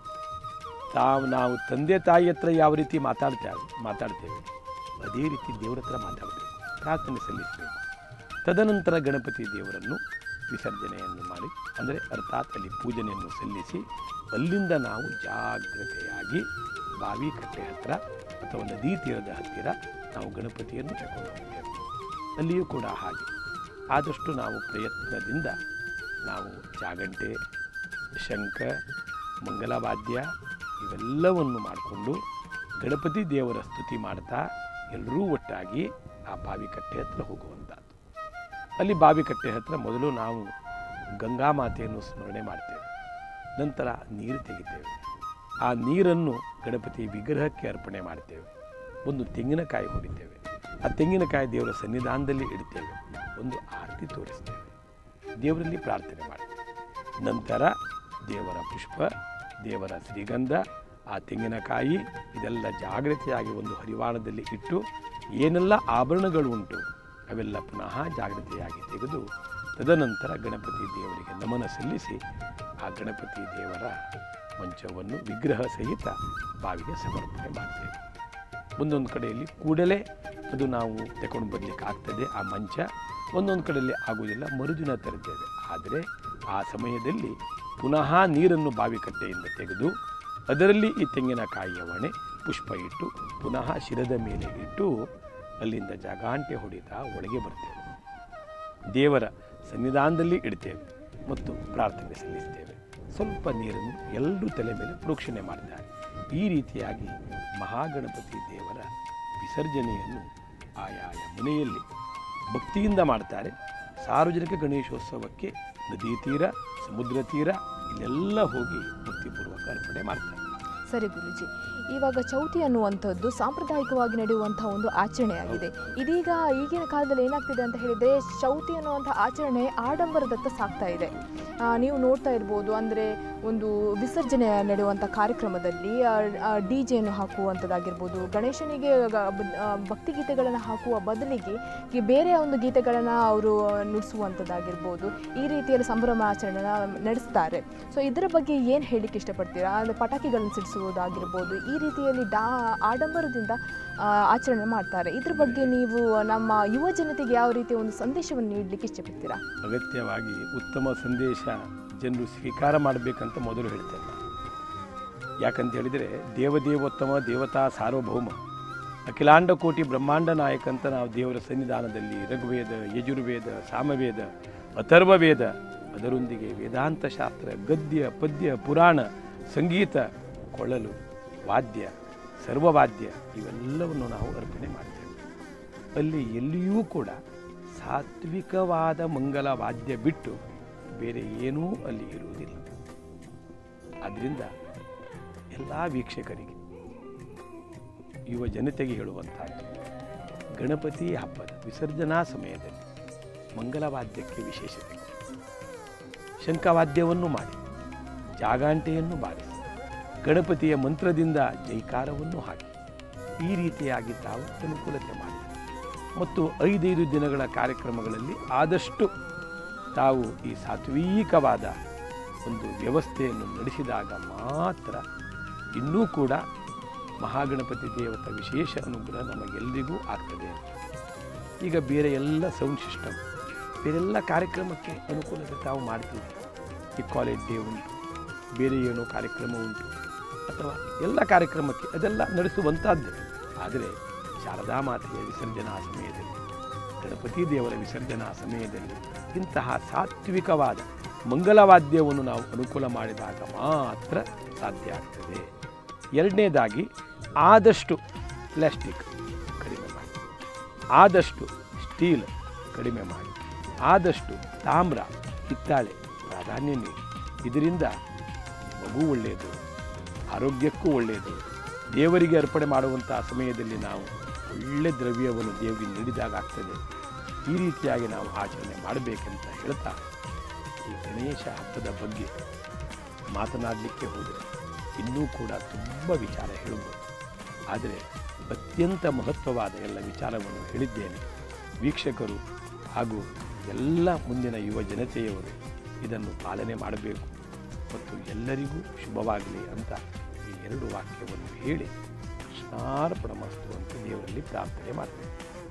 ತಾವು ನಾವು ತಂದೆ ತಾಯಿ ಹತ್ರ ಯಾವ ರೀತಿ ಮಾತಾಡ್ತೇವೆ ಮಾತಾಡ್ತೇವೆ ಅದೇ ರೀತಿ ದೇವರ ಹತ್ರ ಮಾತಾಡಬೇಕು ಪ್ರಾರ್ಥನೆ ಸಲ್ಲಿಸಬೇಕು ತದನಂತರ ಗಣಪತಿ ದೇವರನ್ನು ವಿಸರ್ಜನೆಯನ್ನು ಮಾಡಿ ಅಂದರೆ ಅರ್ಥಾತ್ ಅಲ್ಲಿ ಪೂಜನೆಯನ್ನು ಸಲ್ಲಿಸಿ ಅಲ್ಲಿಂದ ನಾವು ಜಾಗ್ರತೆಯಾಗಿ ಬಾವಿ ಕಟ್ಟೆ ಹತ್ತಿರ ಅಥವಾ ನದಿ ತೀರದ ಹತ್ತಿರ ನಾವು ಗಣಪತಿಯನ್ನು ತಗೊಂಡು ಹೋಗ್ತೇವೆ ಅಲ್ಲಿಯೂ ಕೂಡ ಹಾಗೆ ಆದಷ್ಟು ನಾವು ಪ್ರಯತ್ನದಿಂದ ನಾವು ಜಾಗಂಟೆ ಶಂಖ ಮಂಗಲವಾದ್ಯ ಇವೆಲ್ಲವನ್ನು ಮಾಡಿಕೊಂಡು ಗಣಪತಿ ದೇವರ ಸ್ತುತಿ ಮಾಡ್ತಾ ಎಲ್ಲರೂ ಒಟ್ಟಾಗಿ ಆ ಬಾವಿ ಕಟ್ಟೆ ಹತ್ರ ಹೋಗುವಂಥದ್ದು ಅಲ್ಲಿ ಬಾವಿ ಕಟ್ಟೆ ಹತ್ರ ಮೊದಲು ನಾವು ಗಂಗಾ ಮಾತೆಯನ್ನು ಸ್ಮರಣೆ ಮಾಡ್ತೇವೆ ನಂತರ ನೀರು ತೆಗಿತೇವೆ ಆ ನೀರನ್ನು ಗಣಪತಿ ವಿಗ್ರಹಕ್ಕೆ ಅರ್ಪಣೆ ಮಾಡ್ತೇವೆ ಒಂದು ತೆಂಗಿನಕಾಯಿ ಹೊಡಿತೇವೆ ಆ ತೆಂಗಿನಕಾಯಿ ದೇವರ ಸನ್ನಿಧಾನದಲ್ಲಿ ಇಡ್ತೇವೆ ಒಂದು ಆರತಿ ತೋರಿಸ್ತೇವೆ ದೇವರಲ್ಲಿ ಪ್ರಾರ್ಥನೆ ಮಾಡ್ತೇವೆ ನಂತರ ದೇವರ ಪುಷ್ಪ ದೇವರ ಶ್ರೀಗಂಧ ಆ ತೆಂಗಿನಕಾಯಿ ಇದೆಲ್ಲ ಜಾಗ್ರತೆಯಾಗಿ ಒಂದು ಹರಿವಾಣದಲ್ಲಿ ಇಟ್ಟು ಏನೆಲ್ಲ ಆಭರಣಗಳು ಉಂಟು ಅವೆಲ್ಲ ಪುನಃ ಜಾಗ್ರತೆಯಾಗಿ ತೆಗೆದು ತದನಂತರ ಗಣಪತಿ ದೇವರಿಗೆ ನಮನ ಸಲ್ಲಿಸಿ ಆ ಗಣಪತಿ ದೇವರ ಮಂಚವನ್ನು ವಿಗ್ರಹ ಸಹಿತ ಬಾವಿಗೆ ಸಮರ್ಪಣೆ ಮಾಡ್ತೇವೆ ಒಂದೊಂದು ಕಡೆಯಲ್ಲಿ ಕೂಡಲೇ ಅದು ನಾವು ತಗೊಂಡು ಬರಲಿಕ್ಕೆ ಆಗ್ತದೆ ಆ ಮಂಚ ಒಂದೊಂದು ಕಡೆಯಲ್ಲಿ ಆಗುವುದಿಲ್ಲ ಮರುದಿನ ತರುತ್ತೇವೆ ಆದರೆ ಆ ಸಮಯದಲ್ಲಿ ಪುನಃ ನೀರನ್ನು ಬಾವಿ ಕಟ್ಟೆಯಿಂದ ತೆಗೆದು ಅದರಲ್ಲಿ ಈ ತೆಂಗಿನಕಾಯಿಯ ಒಣೆ ಪುಷ್ಪ ಇಟ್ಟು ಪುನಃ ಶಿರದ ಮೇಲೆ ಇಟ್ಟು ಅಲ್ಲಿಂದ ಜಗಾಂಟೆ ಹೊಡಿತಾ ಒಳಗೆ ಬರ್ತೇವೆ ದೇವರ ಸನ್ನಿಧಾನದಲ್ಲಿ ಇಡ್ತೇವೆ ಮತ್ತು ಪ್ರಾರ್ಥನೆ ಸಲ್ಲಿಸ್ತೇವೆ ಸ್ವಲ್ಪ ನೀರನ್ನು ಎಲ್ಲರೂ ತಲೆ ಮೇಲೆ ಪ್ರೋಕ್ಷಣೆ ಮಾಡ್ತಾರೆ ಈ ರೀತಿಯಾಗಿ ಮಹಾಗಣಪತಿ ದೇವರ ವಿಸರ್ಜನೆಯನ್ನು ಆಯಾಯ ಮನೆಯಲ್ಲಿ ಭಕ್ತಿಯಿಂದ ಮಾಡ್ತಾರೆ ಸಾರ್ವಜನಿಕ ಗಣೇಶೋತ್ಸವಕ್ಕೆ ನದಿ ತೀರ ಸಮುದ್ರ ತೀರ ಇಲ್ಲೆಲ್ಲ ಹೋಗಿ ಭಕ್ತಿಪೂರ್ವಕ ಅರ್ಪಣೆ ಮಾಡ್ತಾರೆ ಸರಿ ಗುರುಜಿ ಇವಾಗ ಚೌತಿ ಅನ್ನುವಂಥದ್ದು ಸಾಂಪ್ರದಾಯಿಕವಾಗಿ ನಡೆಯುವಂತಹ ಒಂದು ಆಚರಣೆಯಾಗಿದೆ ಇದೀಗ ಈಗಿನ ಕಾಲದಲ್ಲಿ ಏನಾಗ್ತಿದೆ ಅಂತ ಹೇಳಿದರೆ ಚೌತಿ ಅನ್ನುವಂಥ ಆಚರಣೆ ಆಡಂಬರದತ್ತ ಸಾಗ್ತಾ ಇದೆ ಆ, ನೀವು ನೋಡ್ತಾ ಇರ್ಬೋದು ಅಂದರೆ ಒಂದು ವಿಸರ್ಜನೆ ನಡೆಯುವಂಥ ಕಾರ್ಯಕ್ರಮದಲ್ಲಿ ಡಿ ಜೆಯನ್ನು ಹಾಕುವಂಥದ್ದಾಗಿರ್ಬೋದು ಗಣೇಶನಿಗೆ ಗ- ಬ- ಆ, ಭಕ್ತಿಗೀತೆಗಳನ್ನು ಹಾಕುವ ಬದಲಿಗೆ ಈ ಬೇರೆ ಒಂದು ಗೀತೆಗಳನ್ನು ಅವರು ನುಡಿಸುವಂಥದ್ದಾಗಿರ್ಬೋದು ಈ ರೀತಿಯಲ್ಲಿ ಸಂಭ್ರಮಾಚರಣೆನ ನಡೆಸ್ತಾರೆ ಸೊ ಇದರ ಬಗ್ಗೆ ಏನು ಹೇಳಲಿಕ್ಕೆ ಇಷ್ಟಪಡ್ತೀರಾ ಅಂದರೆ ಪಟಾಕಿಗಳನ್ನು ಸಿಡಿಸುವುದಾಗಿರ್ಬೋದು ಈ ರೀತಿಯಲ್ಲಿ ಡಾ ಆಡಂಬರದಿಂದ ಆ, ಆಚರಣೆ ಮಾಡ್ತಾರೆ ಇದ್ರ ಬಗ್ಗೆ ನೀವು ನಮ್ಮ ಯುವ ಜನತೆಗೆ ಯಾವ ರೀತಿಯ ಒಂದು ಸಂದೇಶವನ್ನು ನೀಡಲಿಕ್ಕೆ ಇಷ್ಟಪಡ್ತೀರಾ ಅಗತ್ಯವಾಗಿ ಉತ್ತಮ ಸಂದೇಶ ಜನರು ಸ್ವೀಕಾರ ಮಾಡಬೇಕಂತ ಮೊದಲು ಹೇಳ್ತೇನೆ ನಾನು. ಯಾಕಂತ ಹೇಳಿದರೆ ದೇವದೇವೋತ್ತಮ ದೇವತಾ ಸಾರ್ವಭೌಮ ಅಖಿಲಾಂಡ ಕೋಟಿ ಬ್ರಹ್ಮಾಂಡ ನಾಯಕ ಅಂತ ನಾವು ದೇವರ ಸನ್ನಿಧಾನದಲ್ಲಿ ಋಗ್ವೇದ ಯಜುರ್ವೇದ ಸಾಮವೇದ ಅಥರ್ವವೇದ ಅದರೊಂದಿಗೆ ವೇದಾಂತ ಶಾಸ್ತ್ರ ಗದ್ಯ ಪದ್ಯ ಪುರಾಣ ಸಂಗೀತ ಕೊಳಲು ವಾದ್ಯ ಸರ್ವವಾದ್ಯ ಇವೆಲ್ಲವನ್ನು ನಾವು ಅರ್ಪಣೆ ಮಾಡ್ತೇವೆ ಅಲ್ಲಿ ಎಲ್ಲಿಯೂ ಕೂಡ ಸಾತ್ವಿಕವಾದ ಮಂಗಲ ವಾದ್ಯ ಬಿಟ್ಟು ಬೇರೆ ಏನೂ ಅಲ್ಲಿ ಇರುವುದಿಲ್ಲ ಆದ್ದರಿಂದ ಎಲ್ಲ ವೀಕ್ಷಕರಿಗೆ ಯುವ ಜನತೆಗೆ ಹೇಳುವಂಥದ್ದು ಗಣಪತಿ ಹಬ್ಬದ ವಿಸರ್ಜನಾ ಸಮಯದಲ್ಲಿ ಮಂಗಲವಾದ್ಯಕ್ಕೆ ವಿಶೇಷತೆ ಶಂಖವಾದ್ಯವನ್ನು ಮಾಡಿ ಜಾಗಾಂಟೆಯನ್ನು ಬಾರಿಸಿ ಗಣಪತಿಯ ಮಂತ್ರದಿಂದ ಜೈಕಾರವನ್ನು ಹಾಕಿ ಈ ರೀತಿಯಾಗಿ ತಾವು ಅನುಕೂಲತೆ ಮಾಡಿ ಮತ್ತು ಐದೈದು ದಿನಗಳ ಕಾರ್ಯಕ್ರಮಗಳಲ್ಲಿ ಆದಷ್ಟು ತಾವು ಈ ಸಾತ್ವಿಕವಾದ ಒಂದು ವ್ಯವಸ್ಥೆಯನ್ನು ನಡೆಸಿದಾಗ ಮಾತ್ರ ಇನ್ನೂ ಕೂಡ ಮಹಾಗಣಪತಿ ದೇವತ ವಿಶೇಷ ಅನುಗ್ರಹ ನಮಗೆಲ್ಲರಿಗೂ ಆಗ್ತದೆ ಈಗ ಬೇರೆ ಎಲ್ಲ ಸೌಂಡ್ ಸಿಸ್ಟಮ್ ಬೇರೆಲ್ಲ ಕಾರ್ಯಕ್ರಮಕ್ಕೆ ಅನುಕೂಲತೆ ತಾವು ಮಾಡ್ತೀವಿ ಈ ಕಾಲೇಜ್ ಡೇ ಉಂಟು ಬೇರೆ ಏನೋ ಕಾರ್ಯಕ್ರಮ ಉಂಟು ಅಥವಾ ಎಲ್ಲ ಕಾರ್ಯಕ್ರಮಕ್ಕೆ ಅದೆಲ್ಲ ನಡೆಸುವಂಥದ್ದು ಆದರೆ ಶಾರದಾ ಮಾತೆಯ ವಿಸರ್ಜನಾ ಸಮಯದಲ್ಲಿ ಗಣಪತಿ ದೇವರ ವಿಸರ್ಜನಾ ಸಮಯದಲ್ಲಿ ಇಂತಹ ಸಾತ್ವಿಕವಾದ ಮಂಗಲವಾದ್ಯವನ್ನು ನಾವು ಅನುಕೂಲ ಮಾಡಿದಾಗ ಮಾತ್ರ ಸಾಧ್ಯ ಆಗ್ತದೆ ಎರಡನೇದಾಗಿ ಆದಷ್ಟು ಪ್ಲಾಸ್ಟಿಕ್ ಕಡಿಮೆ ಮಾಡಿ ಆದಷ್ಟು ಸ್ಟೀಲ್ ಕಡಿಮೆ ಮಾಡಿ ಆದಷ್ಟು ತಾಮ್ರ ಹಿತ್ತಾಳೆ ಪ್ರಾಧಾನ್ಯ ನೀಡಿ ಇದರಿಂದ ಮಗು ಒಳ್ಳೆಯದು ಆರೋಗ್ಯಕ್ಕೂ ಒಳ್ಳೆಯದು ದೇವರಿಗೆ ಅರ್ಪಣೆ ಮಾಡುವಂಥ ಸಮಯದಲ್ಲಿ ನಾವು ಒಳ್ಳೆ ದ್ರವ್ಯವನ್ನು ದೇವರಿಗೆ ನೀಡಿದಾಗ ಆಗ್ತದೆ ಈ ರೀತಿಯಾಗಿ ನಾವು ಆಚರಣೆ ಮಾಡಬೇಕಂತ ಹೇಳ್ತಾ ಈ ಗಣೇಶ ಹಬ್ಬದ ಬಗ್ಗೆ ಮಾತನಾಡಲಿಕ್ಕೆ ಹೋದರೆ ಇನ್ನೂ ಕೂಡ ತುಂಬ ವಿಚಾರ ಹೇಳ್ಬೋದು ಆದರೆ ಅತ್ಯಂತ ಮಹತ್ವವಾದ ಎಲ್ಲ ವಿಚಾರವನ್ನು ಹೇಳಿದ್ದೇನೆ ವೀಕ್ಷಕರು ಹಾಗೂ ಎಲ್ಲ ಮುಂದಿನ ಯುವ ಜನತೆಯವರು ಇದನ್ನು ಪಾಲನೆ ಮಾಡಬೇಕು ಮತ್ತು ಎಲ್ಲರಿಗೂ ಶುಭವಾಗಲಿ ಅಂತ ಈ ಎರಡು ವಾಕ್ಯವನ್ನು ಹೇಳಿ ಕೃಷ್ಣಾರ್ಪಣಮಸ್ತು ಅಂತ ದೇವರಲ್ಲಿ ಪ್ರಾರ್ಥನೆ ಮಾಡ್ತೇನೆ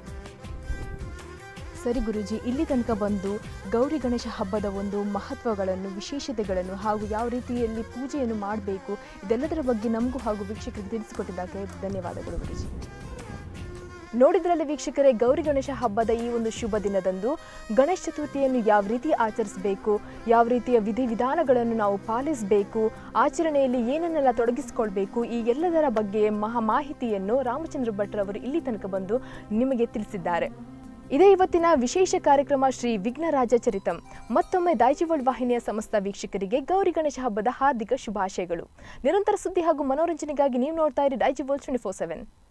ಸರಿ ಗುರುಜಿ ಇಲ್ಲಿ ತನಕ ಬಂದು ಗೌರಿ ಗಣೇಶ ಹಬ್ಬದ ಒಂದು ಮಹತ್ವಗಳನ್ನು ವಿಶೇಷತೆಗಳನ್ನು ಹಾಗೂ ಯಾವ ರೀತಿಯಲ್ಲಿ ಪೂಜೆಯನ್ನು ಮಾಡಬೇಕು ಇದೆಲ್ಲದರ ಬಗ್ಗೆ ನಮಗೂ ಹಾಗೂ ವೀಕ್ಷಕರಿಗೆ ತಿಳಿಸಿಕೊಟ್ಟಿದ್ದಕ್ಕೆ ಧನ್ಯವಾದಗಳು ಗುರುಜಿ ನೋಡಿದ್ರಲ್ಲಿ ವೀಕ್ಷಕರೇ ಗೌರಿ ಗಣೇಶ ಹಬ್ಬದ ಈ ಒಂದು ಶುಭ ದಿನದಂದು ಗಣೇಶ ಚತುರ್ಥಿಯನ್ನು ಯಾವ ರೀತಿ ಆಚರಿಸಬೇಕು ಯಾವ ರೀತಿಯ ವಿಧಿವಿಧಾನಗಳನ್ನು ನಾವು ಪಾಲಿಸಬೇಕು ಆಚರಣೆಯಲ್ಲಿ ಏನನ್ನೆಲ್ಲ ತೊಡಗಿಸಿಕೊಳ್ಬೇಕು ಈ ಎಲ್ಲದರ ಬಗ್ಗೆ ಮಹಾ ಮಾಹಿತಿಯನ್ನು ರಾಮಚಂದ್ರ ಭಟ್ರವರು ಇಲ್ಲಿ ತನಕ ಬಂದು ನಿಮಗೆ ತಿಳಿಸಿದ್ದಾರೆ ಇದೇ ಇವತ್ತಿನ ವಿಶೇಷ ಕಾರ್ಯಕ್ರಮ ಶ್ರೀ ವಿಘ್ನರಾಜ ಚರಿತಂ ಮತ್ತೊಮ್ಮೆ ದಾಯ್ಜಿವಳ್ ವಾಹಿನಿಯ ಸಮಸ್ತ ವೀಕ್ಷಕರಿಗೆ ಗೌರಿ ಗಣೇಶ ಹಬ್ಬದ ಹಾರ್ದಿಕ ಶುಭಾಶಯಗಳು ನಿರಂತರ ಸುದ್ದಿ ಹಾಗೂ ಮನೋರಂಜನೆಗಾಗಿ ನೀವು ನೋಡ್ತಾ ಇರಿ ಡೈಜಿವಲ್ ಟ್ವೆಂಟಿ ಫೋರ್ ಸೆವೆನ್